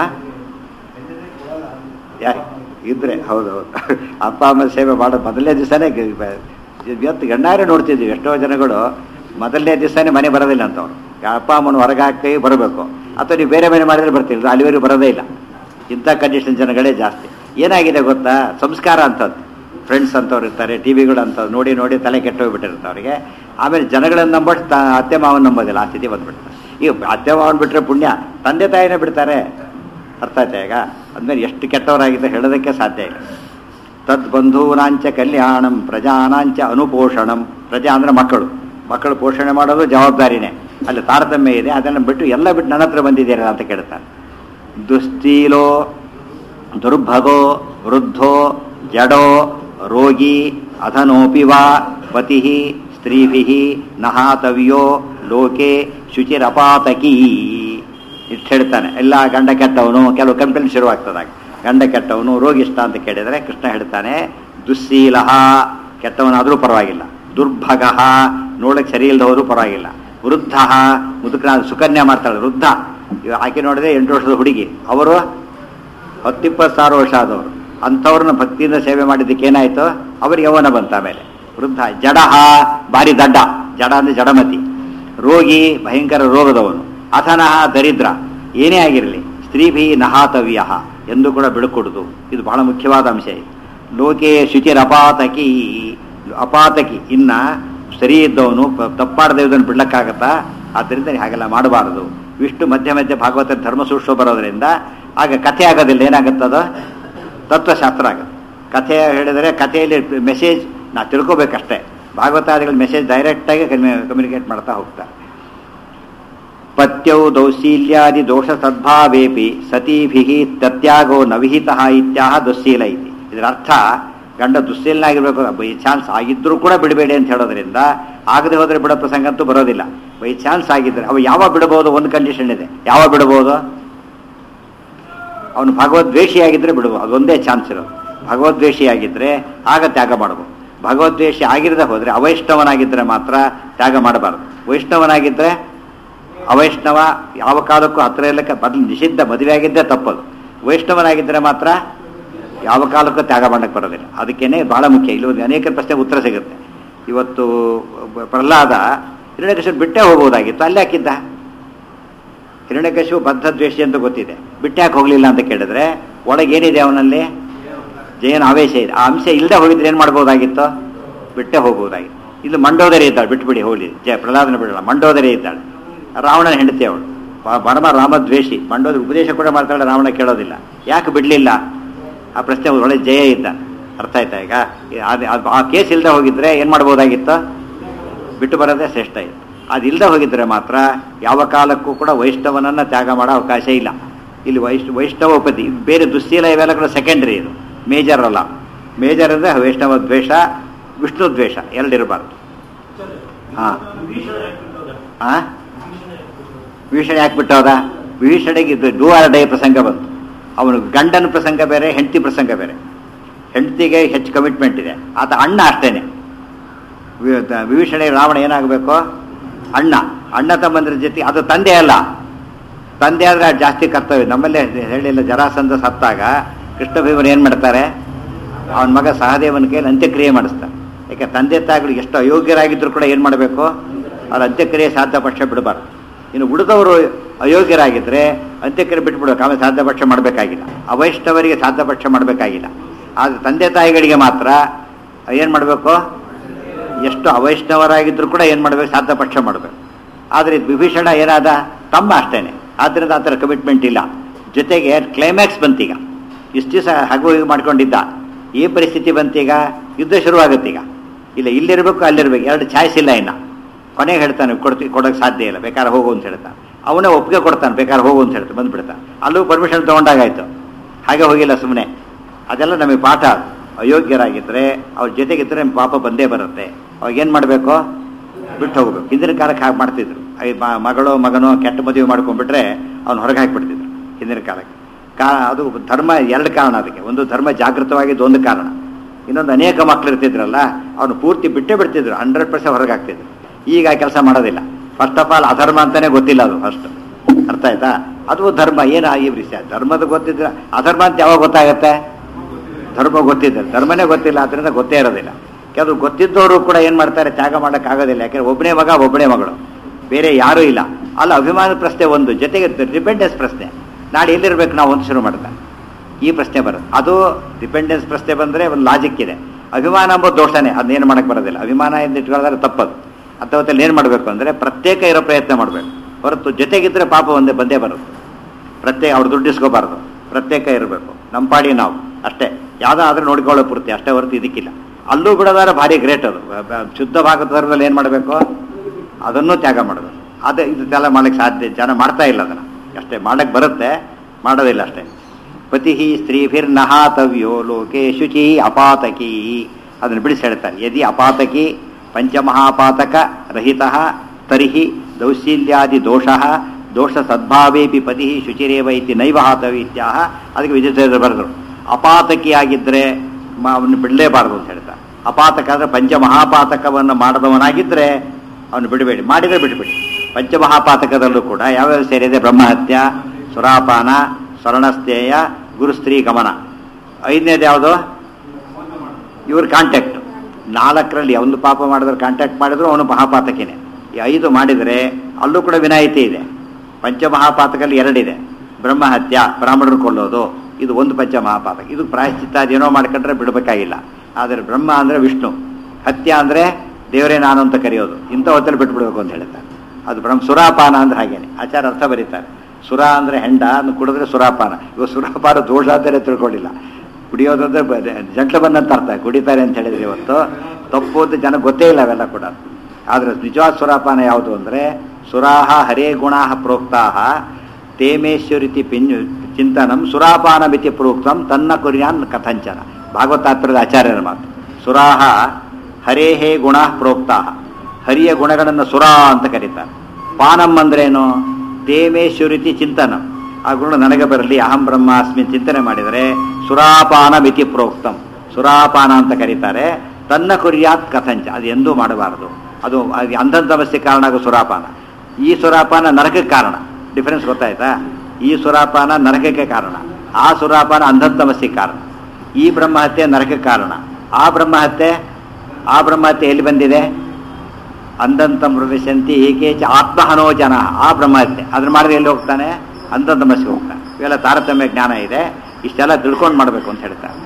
[SPEAKER 1] ಯಾರು ಇದ್ರೆ ಹೌದು ಹೌದು ಅಪ್ಪ ಅಮ್ಮ ಸೇವೆ ಮಾಡೋ ಮೊದಲನೇ ದಿವಸನೇ ಇವತ್ತು ಗಣ್ಣಾರೆ ನೋಡ್ತಿದ್ವಿ ಎಷ್ಟೋ ಜನಗಳು ಮೊದಲನೇ ದಿವಸನೇ ಮನೆ ಬರೋದಿಲ್ಲ ಅಂತವ್ರು ಅಪ್ಪ ಅಮ್ಮನ ಹೊರಗೆ ಹಾಕಿ ಬರಬೇಕು ಅಥವಾ ನೀವು ಬೇರೆ ಮನೆ ಮಾಡಿದ್ರೆ ಬರ್ತಿಲ್ಲ ಅಲ್ಲಿವರೆಗೂ ಬರೋದೇ ಇಲ್ಲ ಇಂಥ ಕಂಡೀಷನ್ ಜನಗಳೇ ಜಾಸ್ತಿ ಏನಾಗಿದೆ ಗೊತ್ತಾ ಸಂಸ್ಕಾರ ಅಂತದ್ದು ಫ್ರೆಂಡ್ಸ್ ಅಂತವ್ರು ಇರ್ತಾರೆ ಟಿ ವಿಗಳು ಅಂತ ನೋಡಿ ನೋಡಿ ತಲೆ ಕೆಟ್ಟೋಗ್ಬಿಟ್ಟಿರುತ್ತೆ ಅವರಿಗೆ ಆಮೇಲೆ ಜನಗಳನ್ನ ನಂಬಿಟ್ಟು ತ ಅತ್ತೆ ಮಾವನ ನಂಬೋದಿಲ್ಲ ಆ ಸ್ಥಿತಿ ಬಂದ್ಬಿಡ್ತಾರೆ ಈಗ ಅತ್ತೆ ಮಾವನ್ ಬಿಟ್ಟರೆ ಪುಣ್ಯ ತಂದೆ ತಾಯಿನೇ ಬಿಡ್ತಾರೆ ಅರ್ಥ ಆಯ್ತಾ ಈಗ ಅಂದಮೇಲೆ ಎಷ್ಟು ಕೆಟ್ಟವರಾಗಿದ್ದ ಹೇಳೋದಕ್ಕೆ ಸಾಧ್ಯ ಇಲ್ಲ ತದ್ ಬಂಧೂನಾಂಚ ಕಲ್ಯಾಣಂ ಪ್ರಜಾನಾಂಚ ಅನುಪೋಷಣಂ ಪ್ರಜಾ ಅಂದ್ರೆ ಮಕ್ಕಳು ಮಕ್ಕಳು ಪೋಷಣೆ ಮಾಡೋದು ಜವಾಬ್ದಾರಿನೇ ಅಲ್ಲಿ ತಾರತಮ್ಯ ಇದೆ ಅದನ್ನು ಬಿಟ್ಟು ಎಲ್ಲ ಬಿಟ್ಟು ನನ್ನ ಹತ್ರ ಬಂದಿದ್ದೀರಾ ಅಂತ ಕೇಳ್ತಾನೆ ದುಸ್ತೀಲೋ ದುರ್ಭಗೋ ವೃದ್ಧೋ ಜಡೋ ರೋಗಿ ಅಧನೋಪಿ ವಾ ಪತಿ ಸ್ತ್ರೀಭಿ ನಹಾತವ್ಯೋ ಲೋಕೆ ಶುಚಿರಪಾತಕೀ ಇಷ್ಟು ಹೇಳ್ತಾನೆ ಎಲ್ಲ ಗಂಡ ಕೆಟ್ಟವನು ಕೆಲವು ಕಂಪ್ಲೇಂಟ್ ಶುರುವಾಗ್ತದಾಗ ಗಂಡ ಕೆಟ್ಟವನು ರೋಗಿಷ್ಟ ಅಂತ ಕೇಳಿದರೆ ಕೃಷ್ಣ ಹೇಳ್ತಾನೆ ದುಸ್ಸೀಲ ಕೆಟ್ಟವನಾದರೂ ಪರವಾಗಿಲ್ಲ ದುರ್ಭಗ ನೋಡಕ್ಕೆ ಸರಿ ಇಲ್ಲದವರು ಪರವಾಗಿಲ್ಲ ವೃದ್ಧ ಮುದುಕನ ಸುಕನ್ಯಾ ಮಾಡ್ತಾಳೆ ವೃದ್ಧ ಇವ- ಆಕೆ ನೋಡಿದ್ರೆ ಎಂಟು ವರ್ಷದ ಹುಡುಗಿ ಅವರು ಹತ್ತಿಪ್ಪತ್ತು ಸಾವಿರ ವರ್ಷ ಆದವರು ಅಂಥವ್ರನ್ನ ಭಕ್ತಿಯಿಂದ ಸೇವೆ ಮಾಡಿದ್ದಕ್ಕೆ ಏನಾಯ್ತು ಅವ್ರಿಗೆ ಯೌವನ ಬಂತ ಆಮೇಲೆ ವೃದ್ಧ ಜಡಹ ಭಾರಿ ದಡ್ಡ ಜಡ ಅಂದ್ರೆ ಜಡಮತಿ ರೋಗಿ ಭಯಂಕರ ರೋಗದವನು ಅಥನಃ ದರಿದ್ರ ಏನೇ ಆಗಿರಲಿ ಸ್ತ್ರೀಭಿ ನಹಾತವ್ಯ ಎಂದು ಕೂಡ ಬಿಡುಕೊಡುದು ಇದು ಬಹಳ ಮುಖ್ಯವಾದ ಅಂಶ ಇದು ಲೋಕೆ ಶುಚಿರ ಅಪಾತಕಿ ಅಪಾತಕಿ ಇನ್ನ ಸರಿ ಇದ್ದವನು ಪ- ತಪ್ಪಾಡದೆ ಇದನ್ನು ಬಿಡ್ಲಕ್ಕಾಗತ್ತಾ ಆದ್ದರಿಂದ ಹಾಗೆಲ್ಲ ಮಾಡಬಾರದು ವಿಷ್ಣು ಮಧ್ಯ ಮಧ್ಯ ಭಾಗವತ ಧರ್ಮ ಸೂಕ್ಷ್ಮ ಬರೋದ್ರಿಂದ ಆಗ ಕಥೆ ಆಗೋದಿಲ್ಲ ಏನಾಗುತ್ತದ ತತ್ವಶಾಸ್ತ್ರ ಆಗುತ್ತೆ ಕಥೆ ಹೇಳಿದರೆ ಕಥೆಯಲ್ಲಿ ಮೆಸೇಜ್ ನಾ ತಿಳ್ಕೊಬೇಕಷ್ಟೇ ಭಾಗವತಾದಿಗಳ ಮೆಸೇಜ್ ಡೈರೆಕ್ಟಾಗಿ ಕಮ್ಯುನಿಕೇಟ್ ಮಾಡ್ತಾ ಹೋಗ್ತಾರೆ ಪತ್ಯೌ ದೌಶೀಲ್ಯಾದಿ ದೋಷ ಸದ್ಭಾವೇಪಿ ಸತೀಭಿ ತತ್ಯಾಗೋ ನವಿಹಿತ ಇತ್ಯಾಹ ದುಶ್ಶೀಲ ಇತಿ ಇದರ ಅರ್ಥ ಗಂಡ ದುಶ್ಶೀಲನಾಗಿರ್ಬೇಕು ಬೈ ಚಾನ್ಸ್ ಆಗಿದ್ರೂ ಕೂಡ ಬಿಡಬೇಡಿ ಅಂತ ಹೇಳೋದ್ರಿಂದ ಆಗದೆ ಹೋದ್ರೆ ಬಿಡೋ ಪ್ರಸಂಗ ಅಂತೂ ಬರೋದಿಲ್ಲ ಬೈ ಚಾನ್ಸ್ ಆಗಿದ್ರೆ ಅವ ಯಾವಾಗ ಬಿಡಬಹುದು ಒಂದು ಕಂಡೀಷನ್ ಇದೆ ಯಾವಾಗ ಬಿಡಬಹುದು ಅವನು ಭಗವದ್ವೇಷಿಯಾಗಿದ್ದರೆ ಬಿಡುವ ಅದೊಂದೇ ಚಾನ್ಸ್ ಇರೋದು ಭಗವದ್ವೇಷಿಯಾಗಿದ್ದರೆ ಆಗ ತ್ಯಾಗ ಮಾಡಬಹುದು ಭಗವದ್ವೇಷಿ ಆಗಿರದೆ ಹೋದರೆ ಅವೈಷ್ಣವನಾಗಿದ್ದರೆ ಮಾತ್ರ ತ್ಯಾಗ ಮಾಡಬಾರದು ವೈಷ್ಣವನಾಗಿದ್ದರೆ ಅವೈಷ್ಣವ ಯಾವ ಕಾಲಕ್ಕೂ ಹತ್ರ ಇಲ್ಲಕ್ಕೆ ಬದಲು ನಿಷಿದ್ಧ ಮದುವೆ ಆಗಿದ್ದೇ ತಪ್ಪದು ವೈಷ್ಣವನಾಗಿದ್ದರೆ ಮಾತ್ರ ಯಾವ ಕಾಲಕ್ಕೂ ತ್ಯಾಗ ಮಾಡಕ್ಕೆ ಬರೋದಿಲ್ಲ ಅದಕ್ಕೇನೆ ಬಹಳ ಮುಖ್ಯ ಇಲ್ಲಿ ಒಂದು ಅನೇಕ ಪ್ರಶ್ನೆ ಉತ್ತರ ಸಿಗುತ್ತೆ ಇವತ್ತು ಪ್ರಹ್ಲಾದ ಹಿರಣ್ಯಕೃಷ್ಣ ಬಿಟ್ಟೇ ಹೋಗ್ಬೋದಾಗಿತ್ತು ಅಲ್ಲಿ ಹಾಕಿದ್ದ ಹಿರಣ್ಯಕಶಿವು ಬದ್ಧ ದ್ವೇಷಿ ಅಂತ ಗೊತ್ತಿದೆ ಬಿಟ್ಟ್ಯಾಕೆ ಹೋಗಲಿಲ್ಲ ಅಂತ ಕೇಳಿದ್ರೆ ಒಳಗೆ ಏನಿದೆ ಅವನಲ್ಲಿ ಜಯನ ಆವೇಶ ಇದೆ ಆ ಅಂಶ ಇಲ್ಲದೆ ಹೋಗಿದ್ರೆ ಏನು ಮಾಡ್ಬೋದಾಗಿತ್ತು ಬಿಟ್ಟೇ ಹೋಗ್ಬೋದಾಗಿತ್ತು ಇಲ್ಲಿ ಮಂಡೋದರಿ ಇದ್ದಾಳೆ ಬಿಟ್ಬಿಡಿ ಹೋಗಲಿ ಜಯ ಪ್ರಹ್ಲಾದನ ಬಿಡಲ್ಲ ಮಂಡೋದರಿ ಇದ್ದಾಳೆ ರಾವಣನ ಹೆಂಡತಿ ಅವಳು ಬ- ಬಡಮ ರಾಮದ್ವೇಷಿ ಮಂಡೋದರಿ ಉಪದೇಶ ಕೂಡ ಮಾಡ್ತಾಳೆ ರಾವಣ ಕೇಳೋದಿಲ್ಲ ಯಾಕೆ ಬಿಡಲಿಲ್ಲ ಆ ಪ್ರಶ್ನೆ ಒಳ್ಳೆ ಜಯ ಇದ್ದ ಅರ್ಥ ಆಯ್ತಾ ಈಗ ಅದು- ಅದು- ಆ ಕೇಸ್ ಇಲ್ಲದೆ ಹೋಗಿದ್ರೆ ಏನು ಮಾಡ್ಬೋದಾಗಿತ್ತು ಬಿಟ್ಟು ಬರೋದೇ ಶ್ರೇಷ್ಠ ಇತ್ತು ಅದಿಲ್ಲದೆ ಹೋಗಿದ್ರೆ ಮಾತ್ರ ಯಾವ ಕಾಲಕ್ಕೂ ಕೂಡ ವೈಷ್ಣವನನ್ನ ತ್ಯಾಗ ಮಾಡೋ ಅವಕಾಶ ಇಲ್ಲ ಇಲ್ಲಿ ವೈಷ್ಣ ವೈಷ್ಣವೋಪತಿ ಬೇರೆ ದುಶ್ಶೀಲ ಇವೆಲ್ಲ ಕೂಡ ಸೆಕೆಂಡರಿ ಇದು ಮೇಜರ್ ಅಲ್ಲ ಮೇಜರ್ ಅಂದರೆ ವೈಷ್ಣವ ದ್ವೇಷ ವಿಷ್ಣು ದ್ವೇಷ ಎರಡಿರಬಾರ್ದು ಹಾಂ ಹಾಂ ವಿಭೀಷಣ ಯಾಕೆ ಬಿಟ್ಟವರ ವಿಭೀಷಣಿಗೆ ಇದು ಡೂ ಆರ್ ಡೇ ಪ್ರಸಂಗ ಬಂತು ಅವನು ಗಂಡನ ಪ್ರಸಂಗ ಬೇರೆ ಹೆಂಡತಿ ಪ್ರಸಂಗ ಬೇರೆ ಹೆಂಡತಿಗೆ ಹೆಚ್ಚು ಕಮಿಟ್ಮೆಂಟ್ ಇದೆ ಆತ ಅಣ್ಣ ಅಷ್ಟೇನೆ ವಿ- ದ- ವಿಭೀಷಣ ರಾವಣ ಏನಾಗಬೇಕು ಅಣ್ಣ ಅಣ್ಣ ತಮ್ಮಂದ್ರ ಜೊತೆ ಅದು ತಂದೆ ಅಲ್ಲ ತಂದೆ ಆದ್ರೆ ಅದು ಜಾಸ್ತಿ ಕರ್ತವ್ಯ ನಮ್ಮಲ್ಲೇ ಹೇಳಿಲ್ಲ ಜರಾಸಂಧ ಸತ್ತಾಗ ಕೃಷ್ಣ ಭೀಮರು ಏನು ಮಾಡ್ತಾರೆ ಅವನ ಮಗ ಸಹದೇವನ ಕೈಯಲ್ಲಿ ಅಂತ್ಯಕ್ರಿಯೆ ಮಾಡಿಸ್ತಾರೆ ಯಾಕೆ ತಂದೆ ತಾಯಿಗಳು ಎಷ್ಟು ಅಯೋಗ್ಯರಾಗಿದ್ರು ಕೂಡ ಏನು ಮಾಡಬೇಕು ಅವ್ರ ಅಂತ್ಯಕ್ರಿಯೆ ಸಾಧ್ಯ ಪಕ್ಷ ಬಿಡಬಾರ್ದು ಇನ್ನು ಉಳಿದವರು ಅಯೋಗ್ಯರಾಗಿದ್ದರೆ ಅಂತ್ಯಕ್ರಿಯೆ ಬಿಟ್ಬಿಡ್ಬೇಕು ಆಮೇಲೆ ಸಾಧ್ಯ ಪಕ್ಷ ಮಾಡಬೇಕಾಗಿಲ್ಲ ಅವೈಷ್ಣವರಿಗೆ ಸಾಧ್ಯ ಪಕ್ಷ ಮಾಡಬೇಕಾಗಿಲ್ಲ ಆದರೆ ತಂದೆ ತಾಯಿಗಳಿಗೆ ಮಾತ್ರ ಏನು ಮಾಡಬೇಕು ಎಷ್ಟು ಅವೈಷ್ಣವರಾಗಿದ್ರು ಕೂಡ ಏನು ಮಾಡಬೇಕು ಸಾಧ್ಯ ಪಕ್ಷ ಮಾಡಬೇಕು ಆದರೆ ವಿಭೀಷಣ ಏನಾದ ತಮ್ಮ ಅಷ್ಟೇನೆ ಆದ್ದರಿಂದ ಆ ಥರ ಕಮಿಟ್ಮೆಂಟ್ ಇಲ್ಲ ಜೊತೆಗೆ ಕ್ಲೈಮ್ಯಾಕ್ಸ್ ಬಂತೀಗ ಇಷ್ಟು ದಿವಸ ಹಗು ಹೀಗೆ ಮಾಡ್ಕೊಂಡಿದ್ದ ಈ ಪರಿಸ್ಥಿತಿ ಬಂತೀಗ ಯುದ್ಧ ಶುರುವಾಗುತ್ತೀಗ ಇಲ್ಲ ಇಲ್ಲಿರ್ಬೇಕು ಅಲ್ಲಿರ್ಬೇಕು ಎರಡು ಚಾಯ್ಸ್ ಇಲ್ಲ ಇನ್ನು ಕೊನೆಗೆ ಹೇಳ್ತಾನೆ ಕೊಡ್ತಿ ಕೊಡೋಕೆ ಸಾಧ್ಯ ಇಲ್ಲ ಬೇಕಾದ್ರೆ ಹೋಗು ಅಂತ ಹೇಳ್ತಾನೆ ಅವನೇ ಒಪ್ಪಿಗೆ ಕೊಡ್ತಾನೆ ಬೇಕಾದ್ರೆ ಹೋಗು ಅಂತ ಹೇಳ್ತಾನೆ ಬಂದ್ಬಿಡ್ತಾನೆ ಅಲ್ಲೂ ಪರ್ಮಿಷನ್ ತೊಗೊಂಡಾಗಾಯ್ತು ಹಾಗೆ ಹೋಗಿಲ್ಲ ಸುಮ್ಮನೆ ಅದೆಲ್ಲ ನಮಗೆ ಪಾಠ ಅಯೋಗ್ಯರಾಗಿದ್ದರೆ ಅವ್ರ ಜೊತೆಗಿದ್ದರೆ ಪಾಪ ಬಂದೇ ಬರುತ್ತೆ ಅವಾಗ ಏನು ಮಾಡಬೇಕು ಬಿಟ್ಟು ಹೋಗ್ಬೇಕು ಹಿಂದಿನ ಕಾಲಕ್ಕೆ ಹಾಗೆ ಮಾಡ್ತಿದ್ರು ಐ ಮ- ಮಗಳು ಮಗನೋ ಕೆಟ್ಟ ಮದುವೆ ಮಾಡ್ಕೊಂಡ್ಬಿಟ್ರೆ ಅವ್ನು ಹೊರಗೆ ಹಾಕಿಬಿಡ್ತಿದ್ರು ಹಿಂದಿನ ಕಾಲಕ್ಕೆ ಕಾ ಅದು ಧರ್ಮ ಎರಡು ಕಾರಣ ಅದಕ್ಕೆ ಒಂದು ಧರ್ಮ ಜಾಗೃತವಾಗಿದ್ದು ಒಂದು ಕಾರಣ ಇನ್ನೊಂದು ಅನೇಕ ಮಕ್ಳು ಇರ್ತಿದ್ರಲ್ಲ ಅವನು ಪೂರ್ತಿ ಬಿಟ್ಟೇ ಬಿಡ್ತಿದ್ರು ಹಂಡ್ರೆಡ್ ಪರ್ಸೆಂಟ್ ಹೊರಗೆ ಹಾಕ್ತಿದ್ರು ಈಗ ಆ ಕೆಲಸ ಮಾಡೋದಿಲ್ಲ ಫಸ್ಟ್ ಆಫ್ ಆಲ್ ಅಧರ್ಮ ಅಂತಾನೆ ಗೊತ್ತಿಲ್ಲ ಅದು ಫಸ್ಟ್ ಅರ್ಥ ಆಯ್ತಾ ಅದು ಧರ್ಮ ಏನು ಈ ವಿಷಯ ಧರ್ಮದ ಗೊತ್ತಿದ್ರೆ ಅಧರ್ಮ ಅಂತ ಯಾವಾಗ ಗೊತ್ತಾಗತ್ತೆ ಧರ್ಮ ಗೊತ್ತಿದೆ ಧರ್ಮನೇ ಗೊತ್ತಿಲ್ಲ ಅದರಿಂದ ಗೊತ್ತೇ ಇರೋದಿಲ್ಲ ಕೆಲವರು ಗೊತ್ತಿದ್ದವರು ಕೂಡ ಏನು ಮಾಡ್ತಾರೆ ತ್ಯಾಗ ಮಾಡೋಕ್ಕಾಗೋದಿಲ್ಲ ಯಾಕೆಂದ್ರೆ ಒಬ್ಬನೇ ಮಗ ಒಬ್ಬನೇ ಮಗಳು ಬೇರೆ ಯಾರೂ ಇಲ್ಲ ಅಲ್ಲ ಅಭಿಮಾನ ಪ್ರಶ್ನೆ ಒಂದು ಜೊತೆಗೆ ಡಿಪೆಂಡೆನ್ಸ್ ಪ್ರಶ್ನೆ ನಾಳೆ ಎಲ್ಲಿರ್ಬೇಕು ನಾವು ಒಂದು ಶುರು ಮಾಡ್ತಾರೆ ಈ ಪ್ರಶ್ನೆ ಬರುತ್ತೆ ಅದು ಡಿಪೆಂಡೆನ್ಸ್ ಪ್ರಶ್ನೆ ಬಂದರೆ ಒಂದು ಲಾಜಿಕ್ ಇದೆ ಅಭಿಮಾನ ಎಂಬುದು ದೋಷನೇ ಅದನ್ನೇನು ಮಾಡಕ್ಕೆ ಬರೋದಿಲ್ಲ ಅಭಿಮಾನ ಎಂದು ಇಟ್ಕೊಳ್ಳೋದ್ರೆ ತಪ್ಪದು ಅಥವಾ ಏನು ಮಾಡಬೇಕು ಅಂದರೆ ಪ್ರತ್ಯೇಕ ಇರೋ ಪ್ರಯತ್ನ ಮಾಡಬೇಕು ಹೊರತು ಜೊತೆಗಿದ್ದರೆ ಪಾಪ ಒಂದೇ ಬಂದೇ ಬರುತ್ತೆ ಪ್ರತ್ಯೇಕ ಅವ್ರು ದುಡ್ಡು ಇಸ್ಕೋಬಾರ್ದು ಪ್ರತ್ಯೇಕ ಇರಬೇಕು ನಮ್ಮ ಪಾಡಿ ನಾವು ಅಷ್ಟೇ ಯಾವುದಾದ್ರೂ ನೋಡ್ಕೊಳ್ಳೋ ಪೂರ್ತಿ ಅಷ್ಟೇ ಹೊರತು ಇದಕ್ಕಿಲ್ಲ ಅಲ್ಲೂ ಬಿಡೋದಾದ್ರೆ ಭಾರಿ ಗ್ರೇಟ್ ಅದು ಬ- ಬ- ಶುದ್ಧ ಭಾಗದ ಧರ್ಮದಲ್ಲಿ ಏನು ಮಾಡಬೇಕು ಅದನ್ನೂ ತ್ಯಾಗ ಮಾಡಬೇಕು ಅದೇ ಇದೆಲ್ಲ ಮಾಡಕ್ಕೆ ಸಾಧ್ಯ ಜನ ಮಾಡ್ತಾ ಇಲ್ಲ ಅದನ್ನು ಅಷ್ಟೇ ಮಾಡಕ್ಕೆ ಬರುತ್ತೆ ಮಾಡೋದಿಲ್ಲ ಅಷ್ಟೇ ಪತಿ ಸ್ತ್ರೀಭಿರ್ನಹಾತವ್ಯೋ ಲೋಕೆ ಶುಚಿ ಅಪಾತಕಿ ಅದನ್ನು ಬಿಡಿಸಿ ಹೇಳ್ತಾರೆ ಯದಿ ಅಪಾತಕಿ ಪಂಚಮಹಾಪಾತಕ ರಹಿತ ತರ್ಹಿ ದೌಶೀಲ್ಯಾದಿ ದೋಷ ದೋಷ ಸದ್ಭಾವೇಪಿ ಪತಿ ಶುಚಿರೇವ ಇತಿ ನೈವ ಹಾತವೀತ್ಯಾಹ ಅದಕ್ಕೆ ವಿಜಯ ಬರೆದರು ಅಪಾತಕಿಯಾಗಿದ್ದರೆ ಮ- ಅವನು ಬಿಡಲೇಬಾರದು ಅಂತ ಹೇಳ್ತಾರೆ ಅಪಾತಕ ಅಂದರೆ ಪಂಚಮಹಾಪಾತಕವನ್ನು ಮಾಡದವನಾಗಿದ್ದರೆ ಅವನು ಬಿಡಬೇಡಿ ಮಾಡಿದರೆ ಬಿಡಬೇಡಿ ಪಂಚಮಹಾಪಾತಕದಲ್ಲೂ ಕೂಡ ಯಾವ್ಯಾವ ಸೇರಿದೆ ಬ್ರಹ್ಮಹತ್ಯ ಸುರಾಪಾನ ಸ್ವರ್ಣಸ್ಥೇಯ ಗುರುಸ್ತ್ರೀ ಗಮನ ಐದನೇದು ಯಾವುದು ಇವ್ರ ಕಾಂಟ್ಯಾಕ್ಟ್ ನಾಲ್ಕರಲ್ಲಿ ಒಂದು ಪಾಪ ಮಾಡಿದ್ರೆ ಕಾಂಟ್ಯಾಕ್ಟ್ ಮಾಡಿದ್ರು ಅವನು ಮಹಾಪಾತಕೇನೆ ಈ ಐದು ಮಾಡಿದರೆ ಅಲ್ಲೂ ಕೂಡ ವಿನಾಯಿತಿ ಇದೆ ಪಂಚಮಹಾಪಾತಕಲ್ಲಿ ಎರಡಿದೆ ಬ್ರಹ್ಮಹತ್ಯ ಬ್ರಾಹ್ಮಣರು ಕೊಲ್ಲೋದು ಇದು ಒಂದು ಪಂಚಮಹಾಪಾತಕ ಇದು ಪ್ರಾಯಶ್ಚಿತ್ತ ಅದೇನೋ ಮಾಡ್ಕೊಂಡ್ರೆ ಬಿಡಬೇಕಾಗಿಲ್ಲ ಆದರೆ ಬ್ರಹ್ಮ ಅಂದರೆ ವಿಷ್ಣು ಹತ್ಯ ಅಂದರೆ ದೇವರೇ ನಾನು ಅಂತ ಕರೆಯೋದು ಇಂಥ ಹೊತ್ತಲ್ಲಿ ಬಿಟ್ಬಿಡ್ಬೇಕು ಅಂತ ಹೇಳ್ತಾರೆ ಅದು ಬ್ರಹ್ಮ ಸುರಾಪಾನ ಅಂದ್ರೆ ಹಾಗೇನೆ ಆಚಾರ ಅರ್ಥ ಬರೀತಾರೆ ಸುರ ಅಂದರೆ ಹೆಂಡ ಅದನ್ನು ಕುಡಿದ್ರೆ ಸುರಾಪಾನ ಇವಾಗ ಸುರಾಪಾನ ದೋಷ ಅಂತಾನೆ ತಿಳ್ಕೊಂಡಿಲ್ಲ ಕುಡಿಯೋದಂದ್ರೆ ಜಂಟ್ಲ ಬಂದಂತ ಅರ್ಥ ಕುಡಿತಾರೆ ಅಂತ ಹೇಳಿದ್ರೆ ಇವತ್ತು ತಪ್ಪು ಅಂತ ಜನ ಗೊತ್ತೇ ಇಲ್ಲ ಅವೆಲ್ಲ ಕೂಡ ಆದರೆ ನಿಜವಾದ ಸುರಾಪಾನ ಯಾವುದು ಅಂದರೆ ಸುರಾಹ ಹರೇ ಗುಣಾಹ ಪ್ರೋಕ್ತಾಹ ತೇಮೇಶ್ವರಿತಿ ಪಿಂಜು ಚಿಂತನಂ ಸುರಾಪಾನ ಮಿತಿ ಪ್ರೋಕ್ತಂ ತನ್ನ ಕುರಿಯಾನ್ ಕಥಂಚನ ಭಾಗವತಾತ್ರದ ಆಚಾರ್ಯರ ಮಾತು ಸುರಾಹ ಹರೇಹೇ ಗುಣ ಪ್ರೋಕ್ತಾಹ ಹರಿಯ ಗುಣಗಳನ್ನು ಸುರಾ ಅಂತ ಕರೀತಾರೆ ಪಾನಂ ಅಂದ್ರೇನು ತೇಮೇಶ್ವರಿತಿ ಚಿಂತನಂ ಆ ಗುಣ ನನಗೆ ಬರಲಿ ಅಹಂ ಬ್ರಹ್ಮಾಸ್ಮಿ ಚಿಂತನೆ ಮಾಡಿದರೆ ಸುರಾಪಾನ ಮಿತಿ ಪ್ರೋಕ್ತಂ ಸುರಾಪಾನ ಅಂತ ಕರೀತಾರೆ ತನ್ನ ಕುರಿಯಾತ್ ಕಥಂಚ ಅದು ಎಂದೂ ಮಾಡಬಾರದು ಅದು ಅದು ಅಂಧನ್ ಸಮಸ್ಯೆ ಕಾರಣ ಆಗೋ ಸುರಾಪಾನ ಈ ಸುರಾಪಾನ ನರಕಕ್ಕೆ ಕಾರಣ ಡಿಫರೆನ್ಸ್ ಗೊತ್ತಾಯ್ತಾ ಈ ಸುರಾಪಾನ ನರಕಕ್ಕೆ ಕಾರಣ ಆ ಸುರಾಪಾನ ಅಂಧನ್ ಸಮಸ್ಯೆ ಕಾರಣ ಈ ಬ್ರಹ್ಮಹತ್ಯೆ ನರಕಕ್ಕೆ ಕಾರಣ ಆ ಬ್ರಹ್ಮಹತ್ಯೆ ಆ ಬ್ರಹ್ಮಹತ್ಯೆ ಎಲ್ಲಿ ಬಂದಿದೆ ಅಂದಂತ ಪ್ರವೇಶಂತಿ ಏಕೇಚ ಆತ್ಮಹನೋ ಜನ ಆ ಬ್ರಹ್ಮಹತ್ಯೆ ಅದನ್ನ ಮಾಡಿದ್ರೆ ಎಲ್ಲಿ ಹೋಗ್ತಾನೆ ಅಂದಂತ ಮನಸ್ಸಿಗೆ ಹೋಗ್ತಾನೆ ಇವೆಲ್ಲ ತಾರತಮ್ಯ ಜ್ಞಾನ ಇದೆ ಇಷ್ಟೆಲ್ಲ ತಿಳ್ಕೊಂಡು ಮಾಡಬೇಕು ಅಂತ ಹೇಳ್ತಾರೆ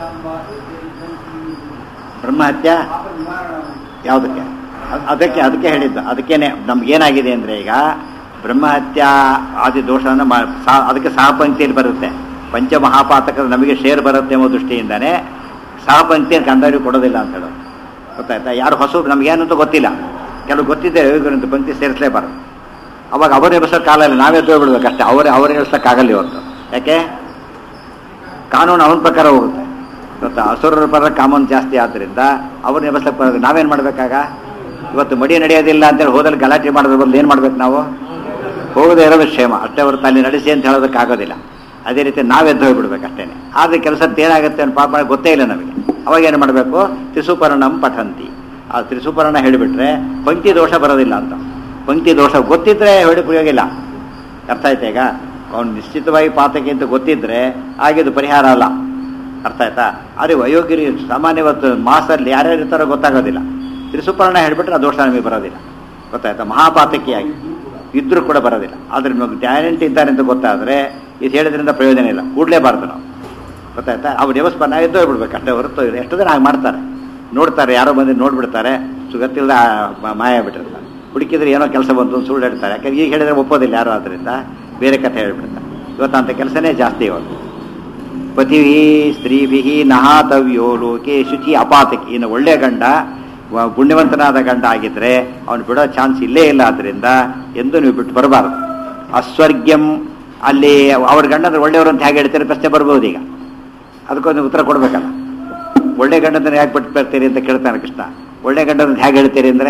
[SPEAKER 1] ಬ್ರಹ್ಮಹತ್ಯ ಯಾವುದಕ್ಕೆ ಅದ್- ಅದಕ್ಕೆ ಅದಕ್ಕೆ ಹೇಳಿದ್ದು ಅದಕ್ಕೇನೆ ನಮ್ಗೇನಾಗಿದೆ ಅಂದರೆ ಈಗ ಬ್ರಹ್ಮಹತ್ಯಾ ಆದಿ ದೋಷವನ್ನು ಮಾ- ಸಾ- ಅದಕ್ಕೆ ಸಹಪಂಕ್ತಿಯಲ್ಲಿ ಬರುತ್ತೆ ಪಂಚಮಹಾಪಾತಕದ ನಮಗೆ ಶೇರ್ ಬರುತ್ತೆ ಎಂಬ ದೃಷ್ಟಿಯಿಂದನೇ ಸಹಪಂಕ್ತಿಯನ್ನು ಕಂಡವರಿಗೆ ಕೊಡೋದಿಲ್ಲ ಅಂತ ಹೇಳೋದು ಗೊತ್ತಾಯ್ತಾ ಯಾರು ಹೊಸ ನಮಗೇನಂತ ಗೊತ್ತಿಲ್ಲ ಕೆಲವು ಗೊತ್ತಿದೆ ಇವ್ರಂತ ಪಂಕ್ತಿ ಸೇರಿಸಲೇಬಾರದು ಅವಾಗ ಅವರು ಎಬ್ಸೋ ಕಾಲ ಇಲ್ಲ ನಾವೇ ಬಿಡ್ಬೇಕು ಅಷ್ಟೇ ಅವರೇ ಅವ್ರು ಎಬ್ಸೋಕ್ಕಾಗಲ್ಲ ಇವತ್ತು ಯಾಕೆ ಕಾನೂನು ಅವನ ಪ್ರಕಾರ ಹೋಗುತ್ತೆ ಇವತ್ತು ಅಸುರರ ಪರ ಕಾಮನ್ ಜಾಸ್ತಿ ಆದ್ದರಿಂದ ಅವ್ರನ್ನ ಎಬಸ್ಲಕ್ಕೆ ಬರೋದು ನಾವೇನು ಮಾಡ್ಬೇಕಾಗ ಇವತ್ತು ಮಡಿ ನಡೆಯೋದಿಲ್ಲ ಅಂತೇಳಿ ಹೋದಲ್ಲಿ ಗಲಾಟೆ ಮಾಡೋದ್ರ ಬದಲು ಏನು ಮಾಡ್ಬೇಕು ನಾವು ಹೋಗದೆ ಇರೋದು ಕ್ಷೇಮ ಅಷ್ಟೇ ಹೊರತು ಅಲ್ಲಿ ನಡೆಸಿ ಅಂತ ಹೇಳೋದಕ್ಕಾಗೋದಿಲ್ಲ ಅದೇ ರೀತಿ ನಾವು ಎದ್ದು ಹೋಗ್ಬಿಡ್ಬೇಕು ಅಷ್ಟೇ ಆದರೆ ಕೆಲಸದ್ದು ಏನಾಗುತ್ತೆ ಅಂತ ಪಾಪ ಗೊತ್ತೇ ಇಲ್ಲ ನಮಗೆ ಅವಾಗ ಏನು ಮಾಡಬೇಕು ತ್ರಿಸುಪರ್ಣಂ ಪಠಂತಿ ಆ ತ್ರಿಸುಪರ್ಣ ಹೇಳಿಬಿಟ್ರೆ ಪಂಕ್ತಿ ದೋಷ ಬರೋದಿಲ್ಲ ಅಂತ ಪಂಕ್ತಿ ದೋಷ ಗೊತ್ತಿದ್ರೆ ಹೇಳಿ ಉಪಯೋಗ ಇಲ್ಲ ಅರ್ಥ ಆಯ್ತಾ ಈಗ ಅವ್ನು ನಿಶ್ಚಿತವಾಗಿ ಪಾತಕ್ಕೆ ಅಂತ ಗೊತ್ತಿದ್ರೆ ಆಗಿದ್ದು ಪರಿಹಾರ ಅಲ್ಲ ಅರ್ಥ ಆಯ್ತಾ ಆದರೆ ವಯೋಗಿರಿ ಸಾಮಾನ್ಯವತ್ತು ಮಾಸಲ್ಲಿ ಯಾರ್ಯಾರು ಇರ್ತಾರೋ ಗೊತ್ತಾಗೋದಿಲ್ಲ ತ್ರಿಸುಪರ್ಣ ಹೇಳಿಬಿಟ್ರೆ ಆ ದೋಷ ನಮಗೆ ಬರೋದಿಲ್ಲ ಗೊತ್ತಾಯ್ತಾ ಮಹಾಪಾತಕಿಯಾಗಿ ಇದ್ರೂ ಕೂಡ ಬರೋದಿಲ್ಲ ಆದ್ರೆ ನಮಗೆ ಟ್ಯಾಲೆಂಟ್ ಇದ್ದಾರೆ ಅಂತ ಗೊತ್ತಾದರೆ ಇದು ಹೇಳಿದ್ರಿಂದ ಪ್ರಯೋಜನ ಇಲ್ಲ ಕೂಡಲೇಬಾರ್ದು ನಾವು ಗೊತ್ತಾಯ್ತಾ ಅವ್ರು ದೇವಸ್ಥಾನ ಎದ್ದು ಹೋಗ್ಬಿಡ್ಬೇಕು ಅಷ್ಟೇ ಹೊರತು ಎಷ್ಟು ಜನ ಹಾಗೆ ಮಾಡ್ತಾರೆ ನೋಡ್ತಾರೆ ಯಾರೋ ಬಂದು ನೋಡ್ಬಿಡ್ತಾರೆ ಸುಗತ್ತಿಲ್ಲದ ಮಾಯ ಬಿಟ್ಟಿರ್ತಾರೆ ಹುಡುಕಿದ್ರೆ ಏನೋ ಕೆಲಸ ಬಂತು ಸುಳ್ಳು ಹೇಳ್ತಾರೆ ಯಾಕಂದ್ರೆ ಈಗ ಹೇಳಿದ್ರೆ ಒಪ್ಪೋದಿಲ್ಲ ಯಾರು ಆದ್ದರಿಂದ ಬೇರೆ ಕಥೆ ಹೇಳ್ಬಿಡ್ತಾರೆ ಇವತ್ತು ಅಂಥ ಕೆಲಸನೇ ಜಾಸ್ತಿ ಇವತ್ತು ಪತಿವಿ ಸ್ತ್ರೀಭಿ ನಹಾತವ್ಯೋ ಲೋಕೆ ಶುಚಿ ಅಪಾತಕಿ ಇನ್ನು ಒಳ್ಳೆ ಗಂಡ ವ- ಪುಣ್ಯವಂತನಾದ ಗಂಡ ಆಗಿದ್ರೆ ಅವನು ಬಿಡೋ ಚಾನ್ಸ್ ಇಲ್ಲೇ ಇಲ್ಲ ಆದ್ರಿಂದ ಎಂದು ನೀವು ಬಿಟ್ಟು ಬರಬಾರದು ಅಸ್ವರ್ಗ್ಯಂ ಅಲ್ಲಿ ಅವ್ರ ಗಂಡಂದ್ರೆ ಒಳ್ಳೆಯವರು ಅಂತ ಹೇಗೆ ಹೇಳ್ತಾರೆ ಪ್ರಶ್ನೆ ಬರ್ಬೋದು ಈಗ ಅದಕ್ಕೊಂದು ಉತ್ತರ ಕೊಡ್ಬೇಕಲ್ಲ ಒಳ್ಳೆ ಗಂಡಂದ್ರೆ ಯಾಕೆ ಬಿಟ್ಟು ಬರ್ತೀರಿ ಅಂತ ಕೇಳ್ತಾನೆ ಕೃಷ್ಣ ಒಳ್ಳೆ ಗಂಡಂದ್ರೆ ಹೇಗೆ ಹೇಳ್ತೀರಿ ಅಂದ್ರೆ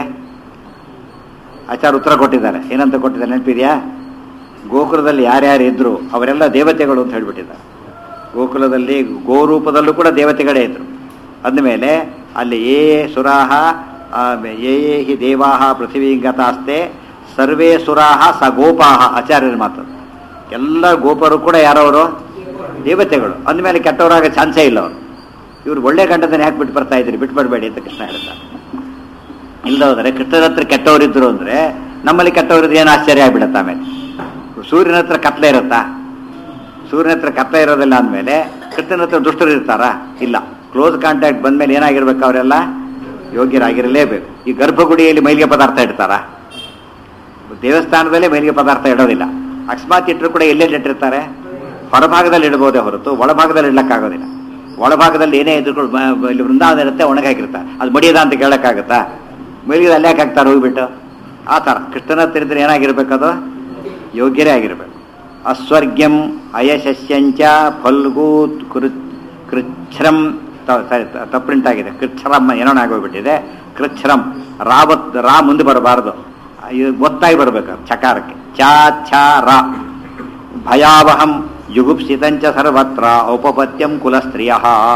[SPEAKER 1] ಆಚಾರ ಉತ್ತರ ಕೊಟ್ಟಿದ್ದಾರೆ ಏನಂತ ಕೊಟ್ಟಿದ್ದಾರೆ ನೆನಪಿದೆಯಾ ಗೋಕುಲದಲ್ಲಿ ಯಾರ್ಯಾರು ಇದ್ರು ಅವರೆಲ್ಲ ದೇವತೆಗಳು ಅಂತ ಹೇಳ್ಬಿಟ್ಟಿದ್ದಾರೆ ಗೋಕುಲದಲ್ಲಿ ಗೋರೂಪದಲ್ಲೂ ಕೂಡ ದೇವತೆಗಳೇ ಇದ್ರು ಅಂದಮೇಲೆ ಅಲ್ಲಿ ಏ ಸುರಾಹ ಆ, ಯೇ ಯೇ ಹಿ ದೇವಾಹ ಪೃಥ್ವೀಗತಾಸ್ತೆ ಸರ್ವೇ ಸುರಾಹ ಸ ಗೋಪಾಹ ಆಚಾರ್ಯರ ಮಾತು ಎಲ್ಲ ಗೋಪರು ಕೂಡ ಯಾರವರು ದೇವತೆಗಳು ಅಂದಮೇಲೆ ಕೆಟ್ಟವರಾಗ ಚಾನ್ಸೇ ಇಲ್ಲ ಅವರು ಇವ್ರು ಒಳ್ಳೆ ಗಂಡದನ್ನ ಯಾಕೆ ಬಿಟ್ಟು ಬರ್ತಾ ಇದ್ರಿ ಬಿಟ್ಟು ಬರಬೇಡಿ ಅಂತ ಕೃಷ್ಣ ಹೇಳ್ತಾರೆ ಇಲ್ಲದ ಹೋದರೆ ಕೃಷ್ಣನ ಹತ್ರ ಕೆಟ್ಟವರಿದ್ರು ಅಂದ್ರೆ ನಮ್ಮಲ್ಲಿ ಕೆಟ್ಟವರಿದ್ರೆ ಏನು ಆಶ್ಚರ್ಯ ಆಗ್ಬಿಡತ್ತೆ ಆಮೇಲೆ ಸೂರ್ಯನ ಹತ್ರ ಕತ್ಲೆ ಇರುತ್ತಾ ಸೂರ್ಯನ ಹತ್ರ ಕತ್ಲೆ ಇರೋದಿಲ್ಲ ಅಂದಮೇಲೆ ಕೃಷ್ಣನ ಹತ್ರ ದುಷ್ಟರು ಇರ್ತಾರಾ ಇಲ್ಲ ಕ್ಲೋಸ್ ಕಾಂಟ್ಯಾಕ್ಟ್ ಬಂದ್ಮೇಲೆ ಏನಾಗಿರ್ಬೇಕು ಅವರೆಲ್ಲ ಯೋಗ್ಯರಾಗಿರಲೇಬೇಕು ಈ ಗರ್ಭಗುಡಿಯಲ್ಲಿ ಮೈಲಿಗೆ ಪದಾರ್ಥ ಇಡ್ತಾರಾ ದೇವಸ್ಥಾನದಲ್ಲೇ ಮೈಲಿಗೆ ಪದಾರ್ಥ ಇಡೋದಿಲ್ಲ ಅಕಸ್ಮಾತ್ ಇಟ್ಟರು ಕೂಡ ಎಲ್ಲೆಲ್ಲಿ ಇಟ್ಟಿರ್ತಾರೆ ಹೊರಭಾಗದಲ್ಲಿ ಇಡ್ಬೋದೇ ಹೊರತು ಒಳಭಾಗದಲ್ಲಿ ಇಡ್ಲಕ್ಕಾಗೋದಿಲ್ಲ ಒಳಭಾಗದಲ್ಲಿ ಏನೇ ಇದ್ರು ಕೂಡ ಮ- ಮ- ಇಲ್ಲಿ ವೃಂದಾವನ ಇರುತ್ತೆ ಒಣಗಾಕಿರ್ತಾರೆ ಅದು ಮಡಿಯದ ಅಂತ ಕೇಳಕ್ಕಾಗತ್ತಾ ಮೈಲಿಗೆ ಅಲ್ಲೇ ಯಾಕೆ ಹಾಕ್ತಾರೆ ಹೋಗ್ಬಿಟ್ಟು ಆ ಥರ ಕೃಷ್ಣನ ಹತ್ರ ಇದ್ರೆ ಏನಾಗಿರ್ಬೇಕದು ಯೋಗ್ಯರೇ ಆಗಿರ್ಬೇಕು ಅಸ್ವರ್ಗ್ಯಂ ಅಯಶಸ್ಯಂಚ ಫಲ್ಗೂತ್ ಕೃ ಕೃಚ್ಛ್ರಂ ತ- ಸಾರಿ ತ- ತಪ್ಪುಂಟಾಗಿದೆ ಕೃಚ್ಛ್ರಮ್ ಏನೋ ಆಗೋಗ್ಬಿಟ್ಟಿದೆ ಕೃಚ್ಛ್ರಂ ರಾವತ್ ರಾ ಮುಂದೆ ಬರಬಾರದು ಇದು ಒತ್ತಾಗಿ ಬರಬೇಕು ಚಕಾರಕ್ಕೆ ಚಾ ಛಾ ರಾ ಭಯಾವಹಂ ಜುಗುಪ್ಸಿತಂಚ ಸರ್ವತ್ರ ಔಪಪತ್ಯಂ ಕುಲಸ್ತ್ರೀಯ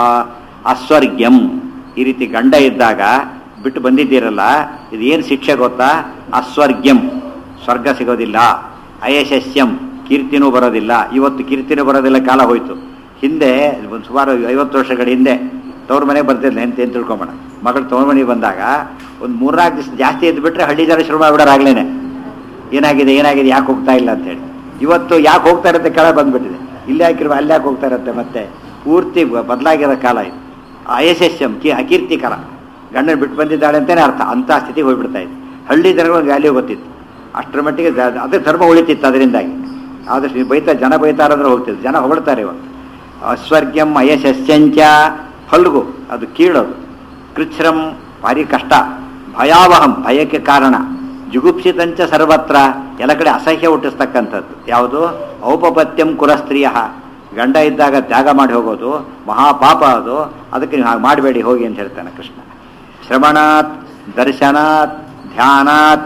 [SPEAKER 1] ಅಸ್ವರ್ಗ್ಯಂ ಈ ರೀತಿ ಗಂಡ ಇದ್ದಾಗ ಬಿಟ್ಟು ಬಂದಿದ್ದೀರಲ್ಲ ಇದು ಏನು ಶಿಕ್ಷೆ ಗೊತ್ತಾ ಅಸ್ವರ್ಗ್ಯಂ ಸ್ವರ್ಗ ಸಿಗೋದಿಲ್ಲ ಅಯಶಸ್ಯಂ ಕೀರ್ತಿನೂ ಬರೋದಿಲ್ಲ ಇವತ್ತು ಕೀರ್ತಿನೂ ಬರೋದಿಲ್ಲ ಕಾಲ ಹೋಯ್ತು ಹಿಂದೆ ಒಂದು ಸುಮಾರು ಐವತ್ತು ವರ್ಷಗಳ ಹಿಂದೆ ತವ್ರ ಮನೆಗೆ ಬರ್ತಿರ್ಲಿಲ್ಲ ಅಂತ ಏನು ತಿಳ್ಕೊಂಬೇಡ ಮಗಳು ತವ್ರ ಮನೆಗೆ ಬಂದಾಗ ಒಂದು ಮೂರ್ನಾಲ್ಕು ದಿವಸ ಜಾಸ್ತಿ ಎದ್ದು ಬಿಟ್ರೆ ಹಳ್ಳಿ ಜನ ಶುರು ಮಾಡ್ಬಿಡೋರಾಗ್ಲೇನೆ ಏನಾಗಿದೆ ಏನಾಗಿದೆ ಯಾಕೆ ಹೋಗ್ತಾ ಇಲ್ಲ ಅಂತೇಳಿ ಇವತ್ತು ಯಾಕೆ ಹೋಗ್ತಾ ಇರುತ್ತೆ ಕೆಳ ಬಂದ್ಬಿಟ್ಟಿದೆ ಇಲ್ಲಿ ಹಾಕಿರುವ ಅಲ್ಲಿ ಯಾಕೆ ಹೋಗ್ತಾ ಇರುತ್ತೆ ಮತ್ತೆ ಪೂರ್ತಿ ಬದಲಾಗಿರೋ ಕಾಲ ಇದು ಅಯಶಸ್ಯಂ ಕಿ ಅಕೀರ್ತಿಕರ ಗಂಡನ ಬಿಟ್ಟು ಬಂದಿದ್ದಾಳೆ ಅಂತಲೇ ಅರ್ಥ ಅಂಥ ಸ್ಥಿತಿಗೆ ಹೋಗ್ಬಿಡ್ತಾ ಇತ್ತು ಹಳ್ಳಿ ಜನಗಳಿಗೆ ವ್ಯಾಲ್ಯೂ ಗೊತ್ತಿತ್ತು ಅಷ್ಟರ ಮಟ್ಟಿಗೆ ದ- ಅದೇ ಧರ್ಮ ಉಳಿತಿತ್ತು ಅದರಿಂದಾಗಿ ಆದಷ್ಟು ನೀವು ಬೈತಾ ಜನ ಬೈತಾರಂದ್ರೆ ಹೋಗ್ತಿತ್ತು ಜನ ಹೊಗಳ್ತಾರೆ ಇವತ್ತು ಅಸ್ವರ್ಗ್ಯಂ ಅಯಶಸ್ಯಂಚ ಫಲ್ಗು ಅದು ಕೀಳೋದು ಕೃಚ್ಛ್ರಂ ಭಾರಿ ಕಷ್ಟ ಭಯಾವಹಂ ಭಯಕ್ಕೆ ಕಾರಣ ಜುಗುಪ್ಸಿತಂಚ ಸರ್ವತ್ರ ಎಲ್ಲ ಕಡೆ ಅಸಹ್ಯ ಹುಟ್ಟಿಸ್ತಕ್ಕಂಥದ್ದು ಯಾವುದು ಔಪಪತ್ಯಂ ಕುಲಸ್ತ್ರೀಯ ಗಂಡ ಇದ್ದಾಗ ತ್ಯಾಗ ಮಾಡಿ ಹೋಗೋದು ಮಹಾಪಾಪ ಅದು ಅದಕ್ಕೆ ನೀವು ಹಾಗೆ ಮಾಡಬೇಡಿ ಹೋಗಿ ಅಂತ ಹೇಳ್ತಾನೆ ಕೃಷ್ಣ ಶ್ರವಣಾತ್ ದರ್ಶನಾತ್ ಧ್ಯಾನಾತ್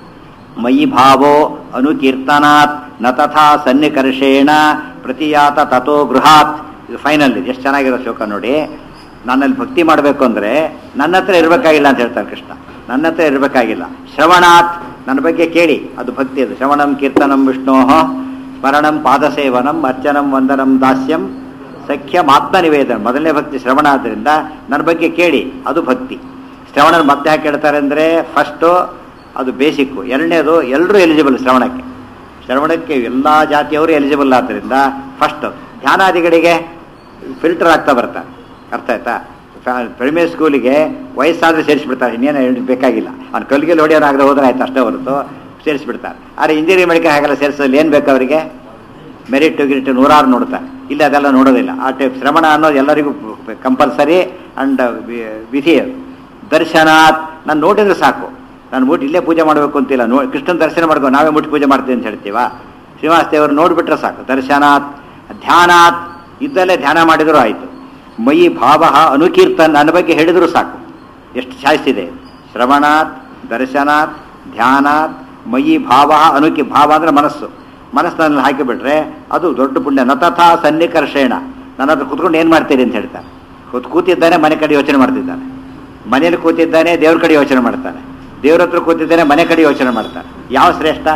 [SPEAKER 1] ಮಯಿ ಭಾವೋ ಅನುಕೀರ್ತನಾತ್ ನ ತಥಾ ಸನ್ನಿಕರ್ಷೇಣ ಪ್ರತಿಯಾತ ತಥೋ ಗೃಹಾತ್ ಇದು ಫೈನಲ್ ಇದು ಎಷ್ಟು ಚೆನ್ನಾಗಿರೋ ಶ್ಲೋಕ ನೋಡಿ ನನ್ನಲ್ಲಿ ಭಕ್ತಿ ಮಾಡಬೇಕು ಅಂದರೆ ನನ್ನ ಹತ್ರ ಇರಬೇಕಾಗಿಲ್ಲ ಅಂತ ಹೇಳ್ತಾರೆ ಕೃಷ್ಣ ನನ್ನ ಹತ್ರ ಇರಬೇಕಾಗಿಲ್ಲ ಶ್ರವಣಾತ್ ನನ್ನ ಬಗ್ಗೆ ಕೇಳಿ ಅದು ಭಕ್ತಿ ಅದು ಶ್ರವಣಂ ಕೀರ್ತನಂ ವಿಷ್ಣೋ ಸ್ಮರಣಂ ಪಾದಸೇವನಂ ಅರ್ಚನಂ ವಂದನಂ ದಾಸ್ಯಂ ಸಖ್ಯಂ ಆತ್ಮನಿವೇದನ ಮೊದಲನೇ ಭಕ್ತಿ ಶ್ರವಣ ಆದ್ದರಿಂದ ನನ್ನ ಬಗ್ಗೆ ಕೇಳಿ ಅದು ಭಕ್ತಿ ಶ್ರವಣನ ಮತ್ತೆ ಯಾಕೆ ಹೇಳ್ತಾರೆ ಅಂದರೆ ಫಸ್ಟು ಅದು ಬೇಸಿಕ್ಕು ಎರಡನೇದು ಎಲ್ಲರೂ ಎಲಿಜಿಬಲ್ ಶ್ರವಣಕ್ಕೆ ಶ್ರವಣಕ್ಕೆ ಎಲ್ಲ ಜಾತಿಯವರು ಎಲಿಜಿಬಲ್ ಆದ್ದರಿಂದ ಫಸ್ಟ್ ಧ್ಯಾನಾದಿಗಳಿಗೆ ಫಿಲ್ಟರ್ ಆಗ್ತಾ ಬರ್ತಾರೆ ಅರ್ಥ ಆಯ್ತಾ ಪ್ರೈಮರಿ ಸ್ಕೂಲಿಗೆ ವಯಸ್ಸಾದ್ರೆ ಸೇರಿಸ್ಬಿಡ್ತಾರೆ ಇನ್ನೇನು ಹೇಳಿ ಬೇಕಾಗಿಲ್ಲ ಅವ್ನು ಕಲ್ಗಿಲ್ಲಿ ಹೊಡೆಯೋನಾಗದೆ ಹೋದ್ರೆ ಆಯ್ತು ಅಷ್ಟೇ ಹೊರತು ಸೇರಿಸ್ಬಿಡ್ತಾರೆ ಆದರೆ ಇಂಜಿನಿಯರಿಂಗ್ ಮೆಡಿಕಲ್ ಹಾಗೆಲ್ಲ ಸೇರಿಸೋದು ಏನು ಬೇಕು ಅವರಿಗೆ ಮೆರಿಟ್ ಗಿರಿಟ್ ನೂರಾರು ನೋಡ್ತಾರೆ ಇಲ್ಲಿ ಅದೆಲ್ಲ ನೋಡೋದಿಲ್ಲ ಆ ಟೈಪ್ ಶ್ರವಣ ಅನ್ನೋದು ಎಲ್ಲರಿಗೂ ಕಂಪಲ್ಸರಿ ಅಂಡ್ ವಿಧಿ ಅದು. ದರ್ಶನಾತ್ ನಾನು ನೋಡಿದ್ರೆ ಸಾಕು ನಾನು ಮುಟ್ಟು ಇಲ್ಲೇ ಪೂಜೆ ಮಾಡಬೇಕು ಅಂತಿಲ್ಲ ನೋ ಕೃಷ್ಣನ ದರ್ಶನ ಮಾಡ್ಕೊ ನಾವೇ ಮುಟ್ಟಿ ಪೂಜೆ ಮಾಡ್ತೀವಿ ಅಂತ ಹೇಳ್ತೀವ ಶ್ರೀನಿವಾಸ ದೇವರು ನೋಡಿಬಿಟ್ರೆ ಸಾಕು ದರ್ಶನಾತ್ ಧ್ಯಾನಾತ್ ಇದ್ದಲ್ಲೇ ಧ್ಯಾನ ಮಾಡಿದರೂ ಆಯಿತು ಮಯಿ ಭಾವ ಅನುಕೀರ್ತನ್ ನನ್ನ ಬಗ್ಗೆ ಹೇಳಿದ್ರು ಸಾಕು ಎಷ್ಟು ಚಾಯ್ಸ್ ಇದೆ ಶ್ರವಣಾತ್ ದರ್ಶನಾತ್ ಧ್ಯಾನಾತ್ ಮಯಿ ಭಾವ ಅನುಕಿ ಭಾವ ಅಂದ್ರೆ ಮನಸ್ಸು ಮನಸ್ಸಿನಲ್ಲಿ ಹಾಕಿಬಿಟ್ರೆ ಅದು ದೊಡ್ಡ ಪುಣ್ಯ ನತಥಾ ಸನ್ನಿಕರ್ಷೇಣ ನನ್ನ ಹತ್ರ ಕುತ್ಕೊಂಡು ಏನು ಮಾಡ್ತೀರಿ ಅಂತ ಹೇಳ್ತಾನೆ ಕೂತ್ ಕೂತಿದ್ದಾನೆ ಮನೆ ಕಡೆ ಯೋಚನೆ ಮಾಡ್ತಿದ್ದಾನೆ ಮನೇಲಿ ಕೂತಿದ್ದಾನೆ ದೇವ್ರ ಕಡೆ ಯೋಚನೆ ಮಾಡ್ತಾನೆ ದೇವ್ರ ಹತ್ರ ಕೂತಿದ್ದಾನೆ ಮನೆ ಕಡೆ ಯೋಚನೆ ಮಾಡ್ತಾನೆ ಯಾವ ಶ್ರೇಷ್ಠ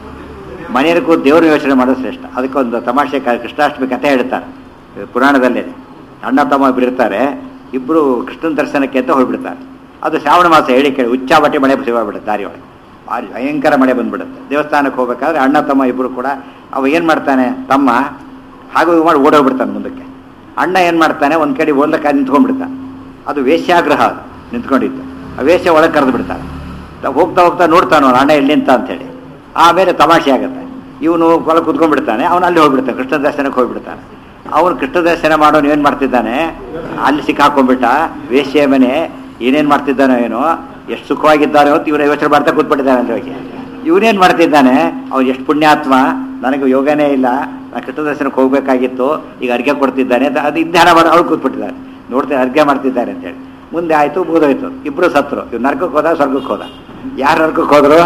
[SPEAKER 1] ಮನೆಯಲ್ಲಿ ಕೂತು ದೇವ್ರ ಯೋಚನೆ ಮಾಡೋದು ಶ್ರೇಷ್ಠ ಅದಕ್ಕೊಂದು ತಮಾಷೆ ಕ- ಕೃಷ್ಣಾಷ್ಟಮಿ ಕಥೆ ಹೇಳ್ತಾರೆ ಇದು ಪುರಾಣದಲ್ಲೇ ಅಣ್ಣ ತಮ್ಮ ಇಬ್ರು ಇರ್ತಾರೆ ಇಬ್ಬರು ಕೃಷ್ಣನ ದರ್ಶನಕ್ಕೆ ಅಂತ ಹೋಗ್ಬಿಡ್ತಾರೆ ಅದು ಶ್ರಾವಣ ಮಾಸ ಹೇಳಿ ಕೇಳಿ ಉಚ್ಚಾಬಟ್ಟಿ ಮಳೆ ಸಿಗೋಗ್ಬಿಡುತ್ತೆ ದಾರಿಯೊಳಗೆ ಭಾರಿ ಭಯಂಕರ ಮಳೆ ಬಂದ್ಬಿಡುತ್ತೆ ದೇವಸ್ಥಾನಕ್ಕೆ ಹೋಗ್ಬೇಕಾದ್ರೆ ಅಣ್ಣ ತಮ್ಮ ಇಬ್ಬರು ಕೂಡ ಅವ ಏನು ಮಾಡ್ತಾನೆ ತಮ್ಮ ಹಾಗೂ ಹೀಗೂ ಮಾಡಿ ಓಡೋಗ್ಬಿಡ್ತಾನೆ ಮುಂದಕ್ಕೆ ಅಣ್ಣ ಏನು ಮಾಡ್ತಾನೆ ಒಂದು ಕಡೆ ಓದ್ಲಕ್ಕ ನಿಂತ್ಕೊಂಡ್ಬಿಡ್ತಾನೆ ಅದು ವೇಶ್ಯಾಗ್ರಹ ಅದು ನಿಂತ್ಕೊಂಡಿದ್ದು ಆ ವೇಶ್ಯ ಒಳಗೆ ಕರೆದು ಬಿಡ್ತಾನೆ ತ- ಹೋಗ್ತಾ ಹೋಗ್ತಾ ನೋಡ್ತಾನೆ ಅವ್ನು ಅಣ್ಣ ಎಲ್ಲಿ ನಿಂತ ಅಂತೇಳಿ ಆಮೇಲೆ ತಮಾಷೆ ಆಗುತ್ತೆ ಇವನು ಹೊಲ ಕುತ್ಕೊಂಡ್ಬಿಡ್ತಾನೆ ಅವನು ಅಲ್ಲಿ ಹೋಗ್ಬಿಡ್ತಾನೆ ಕೃಷ್ಣ ದರ್ಶನಕ್ಕೆ ಹೋಗ್ಬಿಡ್ತಾನೆ ಅವನು ಕೃಷ್ಣ ದರ್ಶನ ಮಾಡೋನು ಏನು ಮಾಡ್ತಿದ್ದಾನೆ ಅಲ್ಲಿ ಸಿಕ್ಕಾಕೊಂಡ್ಬಿಟ್ಟ ವೇಶ್ಯ ಮನೆ ಏನೇನು ಮಾಡ್ತಿದ್ದಾನೋ ಏನೋ ಎಷ್ಟು ಸುಖವಾಗಿದ್ದಾನೋ ಅಂತ ಇವನು ಯೋಚನೆ ಮಾಡ್ತಾ ಕೂತ್ಬಿಟ್ಟಿದ್ದಾನೆ ಅಲ್ಲಿ ಹೋಗಿ ಇವನೇನು ಮಾಡ್ತಿದ್ದಾನೆ ಅವ್ನು ಎಷ್ಟು ಪುಣ್ಯಾತ್ಮ ನನಗೆ ಯೋಗನೇ ಇಲ್ಲ ನಾನು ಕೃಷ್ಣ ದರ್ಶನಕ್ಕೆ ಹೋಗ್ಬೇಕಾಗಿತ್ತು ಈಗ ಅರ್ಘ್ಯ ಕೊಡ್ತಿದ್ದಾನೆ ಅಂತ ಅದು ಧ್ಯಾನ ಮಾಡಿ ಅವ್ರು ಕೂತ್ಬಿಟ್ಟಿದ್ದಾನೆ ನೋಡ್ತೀನಿ ಅರ್ಘ್ಯ ಮಾಡ್ತಿದ್ದಾರೆ ಅಂತೇಳಿ ಮುಂದೆ ಆಯಿತು ಮುಗಿದೋಯ್ತು ಇಬ್ಬರು ಸತ್ರು ಇವ್ ನರ್ಕಕ್ಕೆ ಹೋದ ಸ್ವರ್ಗಕ್ಕೆ ಹೋದ ಯಾರು ನರ್ಕಕ್ಕೆ ಹೋದ್ರು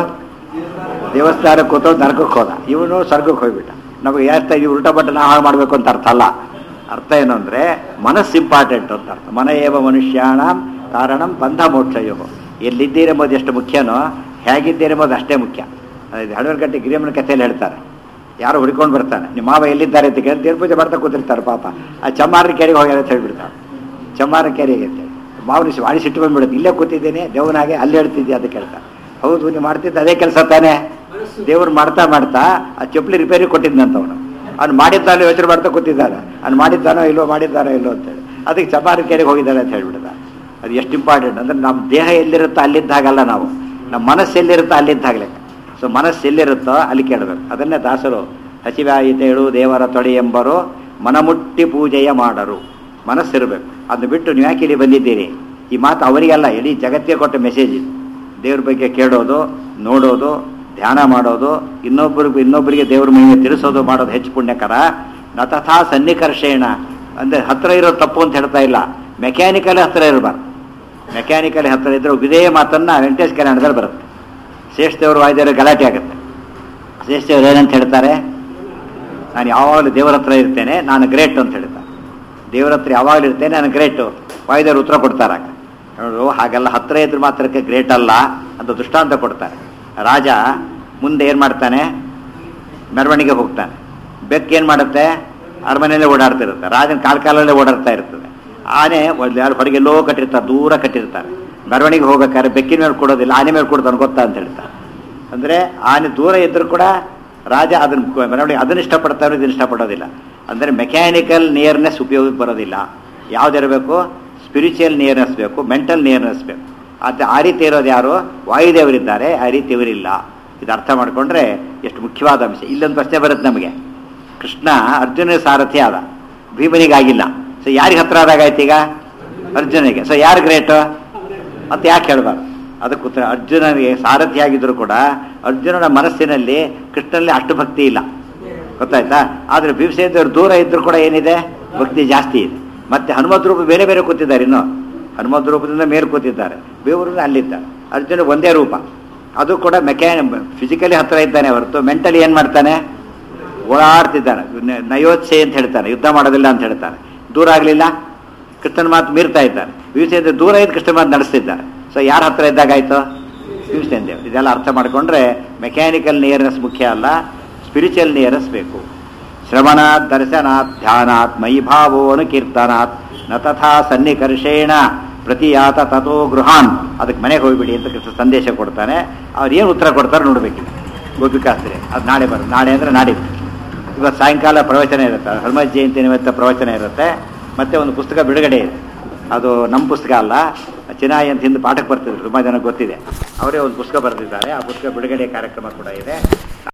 [SPEAKER 1] ದೇವಸ್ಥಾನಕ್ಕೆ ಕೂತು ನರಕಕ್ಕೆ ಹೋದ ಇವನು ಸ್ವರ್ಗಕ್ಕೆ ಹೋಗ್ಬಿಟ್ಟ ನಮಗೆ ಯಾರ್ತ ಈ ಉಲ್ಟಾ ಬಟ್ಟ ನಾವು ಹಾಳು ಮಾಡಬೇಕು ಅಂತ ಅರ್ಥ ಅಲ್ಲ ಅರ್ಥ ಏನು ಅಂದರೆ ಮನಸ್ಸು ಇಂಪಾರ್ಟೆಂಟ್ ಅಂತ ಅರ್ಥ ಮನ ಏವ ಮನುಷ್ಯಾಣ ಕಾರಣಂ ಬಂಧ ಮೋಕ್ಷಯೋ ಎಲ್ಲಿದ್ದೀರೆಂಬುದು ಎಷ್ಟು ಮುಖ್ಯನೋ ಹೇಗಿದ್ದೀರೆಂಬುದು ಅಷ್ಟೇ ಮುಖ್ಯ ಅದು ಹಡವರ್ಗಟ್ಟೆ ಗಿರಿಯಮ್ಮನ ಕಥೆಯಲ್ಲಿ ಹೇಳ್ತಾರೆ ಯಾರು ಹುಡ್ಕೊಂಡು ಬರ್ತಾನೆ ನಿಮ್ಮ ಮಾವ ಎಲ್ಲಿದ್ದಾರೆ ಅಂತ ಕೇಳಿ ದೇವ್ರ ಪೂಜೆ ಮಾಡ್ತಾ ಕೂತಿರ್ತಾರೆ ಪಾಪ ಆ ಚಮ್ಮಾರ ಕೆರೆಗೆ ಹೋಗ್ಯಾರ ಅಂತ ಹೇಳ್ಬಿಡ್ತಾರೆ ಚಮ್ಮಾರ ಕೆರೆಗೆ ಅಂತೇಳಿ ಮಾವನಿಸಿ ವಾಡಿ ಸಿಟ್ಟು ಬಂದ್ಬಿಡುತ್ತೆ ಇಲ್ಲೇ ಕೂತಿದ್ದೇನೆ ದೇವನಾಗೆ ಅಲ್ಲಿ ಹೇಳ್ತಿದ್ದೆ ಅಂತ ಕೇಳ್ತಾರೆ ಹೌದು ನೀವು ಮಾಡ್ತಿದ್ದ ಅದೇ ಕೆಲಸ ತಾನೇ ದೇವ್ರು ಮಾಡ್ತಾ ಮಾಡ್ತಾ ಆ ಚಪ್ಪಲಿ ರಿಪೇರಿ ಕೊಟ್ಟಿದ್ದಂತ ಅವನು ಅವ್ನು ಮಾಡಿದ್ದಾನೋ ಯೋಚನೆ ಮಾಡ್ತಾ ಕೂತಿದ್ದಾನೆ ಅವ್ನು ಮಾಡಿದ್ದಾನೋ ಇಲ್ಲೋ ಮಾಡಿದ್ದಾನೋ ಇಲ್ಲೋ ಅಂತೇಳಿ ಅದಕ್ಕೆ ಚಪಾರಿ ಕೆರೆಗೆ ಹೋಗಿದ್ದಾನೆ ಅಂತ ಹೇಳ್ಬಿಡ್ದ ಅದು ಎಷ್ಟು ಇಂಪಾರ್ಟೆಂಟ್ ಅಂದ್ರೆ ನಮ್ಮ ದೇಹ ಎಲ್ಲಿರುತ್ತೋ ಅಲ್ಲಿದ್ದಾಗಲ್ಲ ನಾವು ನಮ್ಮ ಮನಸ್ಸು ಎಲ್ಲಿರುತ್ತೋ ಅಲ್ಲಿದ್ದಾಗಲೇ ಸೊ ಮನಸ್ಸು ಎಲ್ಲಿರುತ್ತೋ ಅಲ್ಲಿ ಕೇಳಬೇಕು ಅದನ್ನೇ ದಾಸರು ಹಸಿವಾಯಿತೇಳು ದೇವರ ತೊಡೆ ಎಂಬರು ಮನಮುಟ್ಟಿ ಪೂಜೆಯ ಮಾಡರು ಮನಸ್ಸಿರಬೇಕು ಅದನ್ನ ಬಿಟ್ಟು ನೀವು ಯಾಕೆ ಇಲ್ಲಿ ಬಂದಿದ್ದೀರಿ ಈ ಮಾತು ಅವರಿಗೆಲ್ಲ ಇಡೀ ಜಗತ್ತಿಗೆ ಕೊಟ್ಟ ಮೆಸೇಜ್ ಇದು ದೇವ್ರ ಬಗ್ಗೆ ಕೇಳೋದು ನೋಡೋದು ಧ್ಯಾನ ಮಾಡೋದು ಇನ್ನೊಬ್ಬರಿಗೆ ಇನ್ನೊಬ್ಬರಿಗೆ ದೇವ್ರ ಮಹಿಮೆ ತಿಳಿಸೋದು ಮಾಡೋದು ಹೆಚ್ಚು ಪುಣ್ಯಕರ ನತಥಾ ಸನ್ನಿಕರ್ಷೇಣ ಅಂದರೆ ಹತ್ರ ಇರೋ ತಪ್ಪು ಅಂತ ಹೇಳ್ತಾ ಇಲ್ಲ ಮೆಕ್ಯಾನಿಕಲ್ ಹತ್ರ ಇರಬಾರ್ದು ಮೆಕ್ಯಾನಿಕಲ್ ಹತ್ರ ಇದ್ರೆ ಇದೇ ಮಾತನ್ನ ವೆಂಕಟೇಶ್ ಕಲ್ಯಾಣದಲ್ಲಿ ಬರುತ್ತೆ ಶ್ರೇಷ್ಠದೇವರು ವಾಯ್ದವರು ಗಲಾಟೆ ಆಗುತ್ತೆ ಶ್ರೇಷ್ಠದೇವರು ಏನಂತ ಹೇಳ್ತಾರೆ ನಾನು ಯಾವಾಗಲೂ ದೇವರ ಹತ್ರ ಇರ್ತೇನೆ ನಾನು ಗ್ರೇಟ್ ಅಂತ ಹೇಳ್ತಾರೆ ದೇವರ ಹತ್ರ ಯಾವಾಗಲೂ ಇರ್ತೇನೆ ನಾನು ಗ್ರೇಟು ವಾಯ್ದವರು ಉತ್ತರ ಕೊಡ್ತಾರೆ ಆಗ. ನೋಡು ಹಾಗೆಲ್ಲ ಹತ್ರ ಇದ್ರೆ ಮಾತ್ರಕ್ಕೆ ಗ್ರೇಟ್ ಅಲ್ಲ ಅಂತ ದೃಷ್ಟಾಂತ ಕೊಡ್ತಾರೆ ರಾಜ ಮುಂದೆ ಏನು ಮಾಡ್ತಾನೆ ಮೆರವಣಿಗೆ ಹೋಗ್ತಾನೆ ಬೆಕ್ಕು ಏನು ಮಾಡುತ್ತೆ ಅರಮನೆಯಲ್ಲೇ ಓಡಾಡ್ತಿರುತ್ತೆ ರಾಜನ ಕಾಲ ಕಾಲಲ್ಲೇ ಓಡಾಡ್ತಾ ಇರ್ತದೆ ಆನೆ ಒಂದು ಯಾರು ಹೊರಗೆಲ್ಲೋ ಕಟ್ಟಿರ್ತಾರೆ ದೂರ ಕಟ್ಟಿರ್ತಾರೆ ಮೆರವಣಿಗೆ ಹೋಗ್ಬೇಕಾದ್ರೆ ಬೆಕ್ಕಿನ ಮೇಲೆ ಕೊಡೋದಿಲ್ಲ ಆನೆ ಮೇಲೆ ಕೊಡ್ತಾನೆ ಗೊತ್ತಾ ಅಂತ ಹೇಳ್ತಾರೆ ಅಂದರೆ ಆನೆ ದೂರ ಇದ್ರೂ ಕೂಡ ರಾಜ ಅದನ್ನ ಮೆರವಣಿಗೆ ಅದನ್ನ ಇಷ್ಟಪಡ್ತಾರೋ ಇದನ್ನ ಇಷ್ಟಪಡೋದಿಲ್ಲ ಅಂದರೆ ಮೆಕ್ಯಾನಿಕಲ್ ನಿಯರ್ನೆಸ್ ಉಪಯೋಗಕ್ಕೆ ಬರೋದಿಲ್ಲ ಯಾವುದಿರಬೇಕು ಸ್ಪಿರಿಚುವಲ್ ನಿಯರ್ನೆಸ್ ಬೇಕು ಮೆಂಟಲ್ ನಿಯರ್ನೆಸ್ ಬೇಕು ಅದು ಆ ರೀತಿ ಇರೋದು ಯಾರು ವಾಯುದೇವರಿದ್ದಾರೆ ಆ ರೀತಿ ಇವರಿಲ್ಲ ಇದು ಅರ್ಥ ಮಾಡಿಕೊಂಡ್ರೆ ಎಷ್ಟು ಮುಖ್ಯವಾದ ಅಂಶ ಇಲ್ಲೊಂದು ಪ್ರಶ್ನೆ ಬರುತ್ತೆ ನಮಗೆ ಕೃಷ್ಣ ಅರ್ಜುನ ಸಾರಥಿ ಆದ ಭೀಮನಿಗಾಗಿಲ್ಲ ಸೊ ಯಾರಿಗೆ ಹತ್ರ ಆದಾಗಾಯ್ತು ಈಗ ಅರ್ಜುನಿಗೆ ಸೊ ಯಾರು ಗ್ರೇಟು ಮತ್ತೆ ಯಾಕೆ ಹೇಳ್ಬಾರ್ದು ಅದಕ್ಕೆ ಉತ್ತರ ಅರ್ಜುನನಿಗೆ ಸಾರಥಿ ಆಗಿದ್ರು ಕೂಡ ಅರ್ಜುನನ ಮನಸ್ಸಿನಲ್ಲಿ ಕೃಷ್ಣನಲ್ಲಿ ಅಷ್ಟು ಭಕ್ತಿ ಇಲ್ಲ ಗೊತ್ತಾಯ್ತಾ ಆದರೆ ಭೀಮಸೇನದವ್ರು ದೂರ ಇದ್ರು ಕೂಡ ಏನಿದೆ ಭಕ್ತಿ ಜಾಸ್ತಿ ಇದೆ ಮತ್ತೆ ಹನುಮತ್ ರೂಪ ಬೇರೆ ಬೇರೆ ಕೂತಿದ್ದಾರೆ ಇನ್ನು ಹನುಮತ್ ರೂಪದಿಂದ ಮೇಲೆ ಕೂತಿದ್ದಾರೆ ಬೇವರಿಂದ ಅಲ್ಲಿದ್ದಾರೆ ಅರ್ಜುನ ಒಂದೇ ರೂಪ ಅದು ಕೂಡ ಮೆಕ್ಯಾನಿ ಫಿಸಿಕಲಿ ಹತ್ರ ಇದ್ದಾನೆ ಹೊರತು ಮೆಂಟಲಿ ಏನು ಮಾಡ್ತಾನೆ ಓಡಾಡ್ತಿದ್ದಾನೆ ನ- ನಯೋತ್ಸೆ ಅಂತ ಹೇಳ್ತಾನೆ ಯುದ್ಧ ಮಾಡೋದಿಲ್ಲ ಅಂತ ಹೇಳ್ತಾನೆ ದೂರ ಆಗಲಿಲ್ಲ ಕೃಷ್ಣನ ಮಾತು ಮೀರ್ತಾ ಇದ್ದಾನೆ ಭೀಮಸೇನ ದೂರ ಇದ್ದು ಕೃಷ್ಣ ಮಾತು ನಡೆಸ್ತಿದ್ದಾನೆ ಸೊ ಯಾರ ಹತ್ರ ಇದ್ದಾಗಾಯ್ತು ಭೀಮಸೇನ ದೇವ್ ಇದೆಲ್ಲ ಅರ್ಥ ಮಾಡಿಕೊಂಡ್ರೆ ಮೆಕ್ಯಾನಿಕಲ್ ನಿಯರ್ನೆಸ್ ಮುಖ್ಯ ಅಲ್ಲ ಸ್ಪಿರಿಚುವಲ್ ನಿಯರ್ನೆಸ್ ಬೇಕು ಶ್ರವಣಾತ್ ದರ್ಶನಾತ್ ಧ್ಯಾನಾತ್ ಮೈ ಭಾವೋ ಅನುಕೀರ್ತನಾತ್ ನ ತಥಾ ಸನ್ನಿಕರ್ಷೇಣ ಪ್ರತಿಯಾತ ತಥೋ ಗೃಹಾನ್ ಅದಕ್ಕೆ ಮನೆಗೆ ಹೋಗ್ಬಿಡಿ ಅಂತ ಕೃಷ್ಣ ಸಂದೇಶ ಕೊಡ್ತಾನೆ ಅವ್ರು ಏನು ಉತ್ತರ ಕೊಡ್ತಾರೆ ನೋಡ್ಬೇಕಿಲ್ಲ ಗೋಪಿಕಾಸ್ತ್ರಿ ಅದು ನಾಳೆ ಬರ ನಾಳೆ ಅಂದರೆ ನಾಡಿದ್ದು ಇವತ್ತು ಸಾಯಂಕಾಲ ಪ್ರವಚನ ಇರುತ್ತೆ ಹನುಮ ಜಯಂತಿ ನಿಮಿತ್ತ ಪ್ರವಚನ ಇರುತ್ತೆ ಮತ್ತೆ ಒಂದು ಪುಸ್ತಕ ಬಿಡುಗಡೆ ಇದೆ ಅದು ನಮ್ಮ ಪುಸ್ತಕ ಅಲ್ಲ ಚಿನಾಯಿ ಅಂತ ಹಿಂದೆ ಪಾಠಕ್ಕೆ ಬರ್ತಿದ್ರು ತುಂಬ ಜನ ಗೊತ್ತಿದೆ ಅವರೇ ಒಂದು ಪುಸ್ತಕ ಬರೆದಿದ್ದಾರೆ ಆ ಪುಸ್ತಕ ಬಿಡುಗಡೆ ಕಾರ್ಯಕ್ರಮ ಕೂಡ ಇದೆ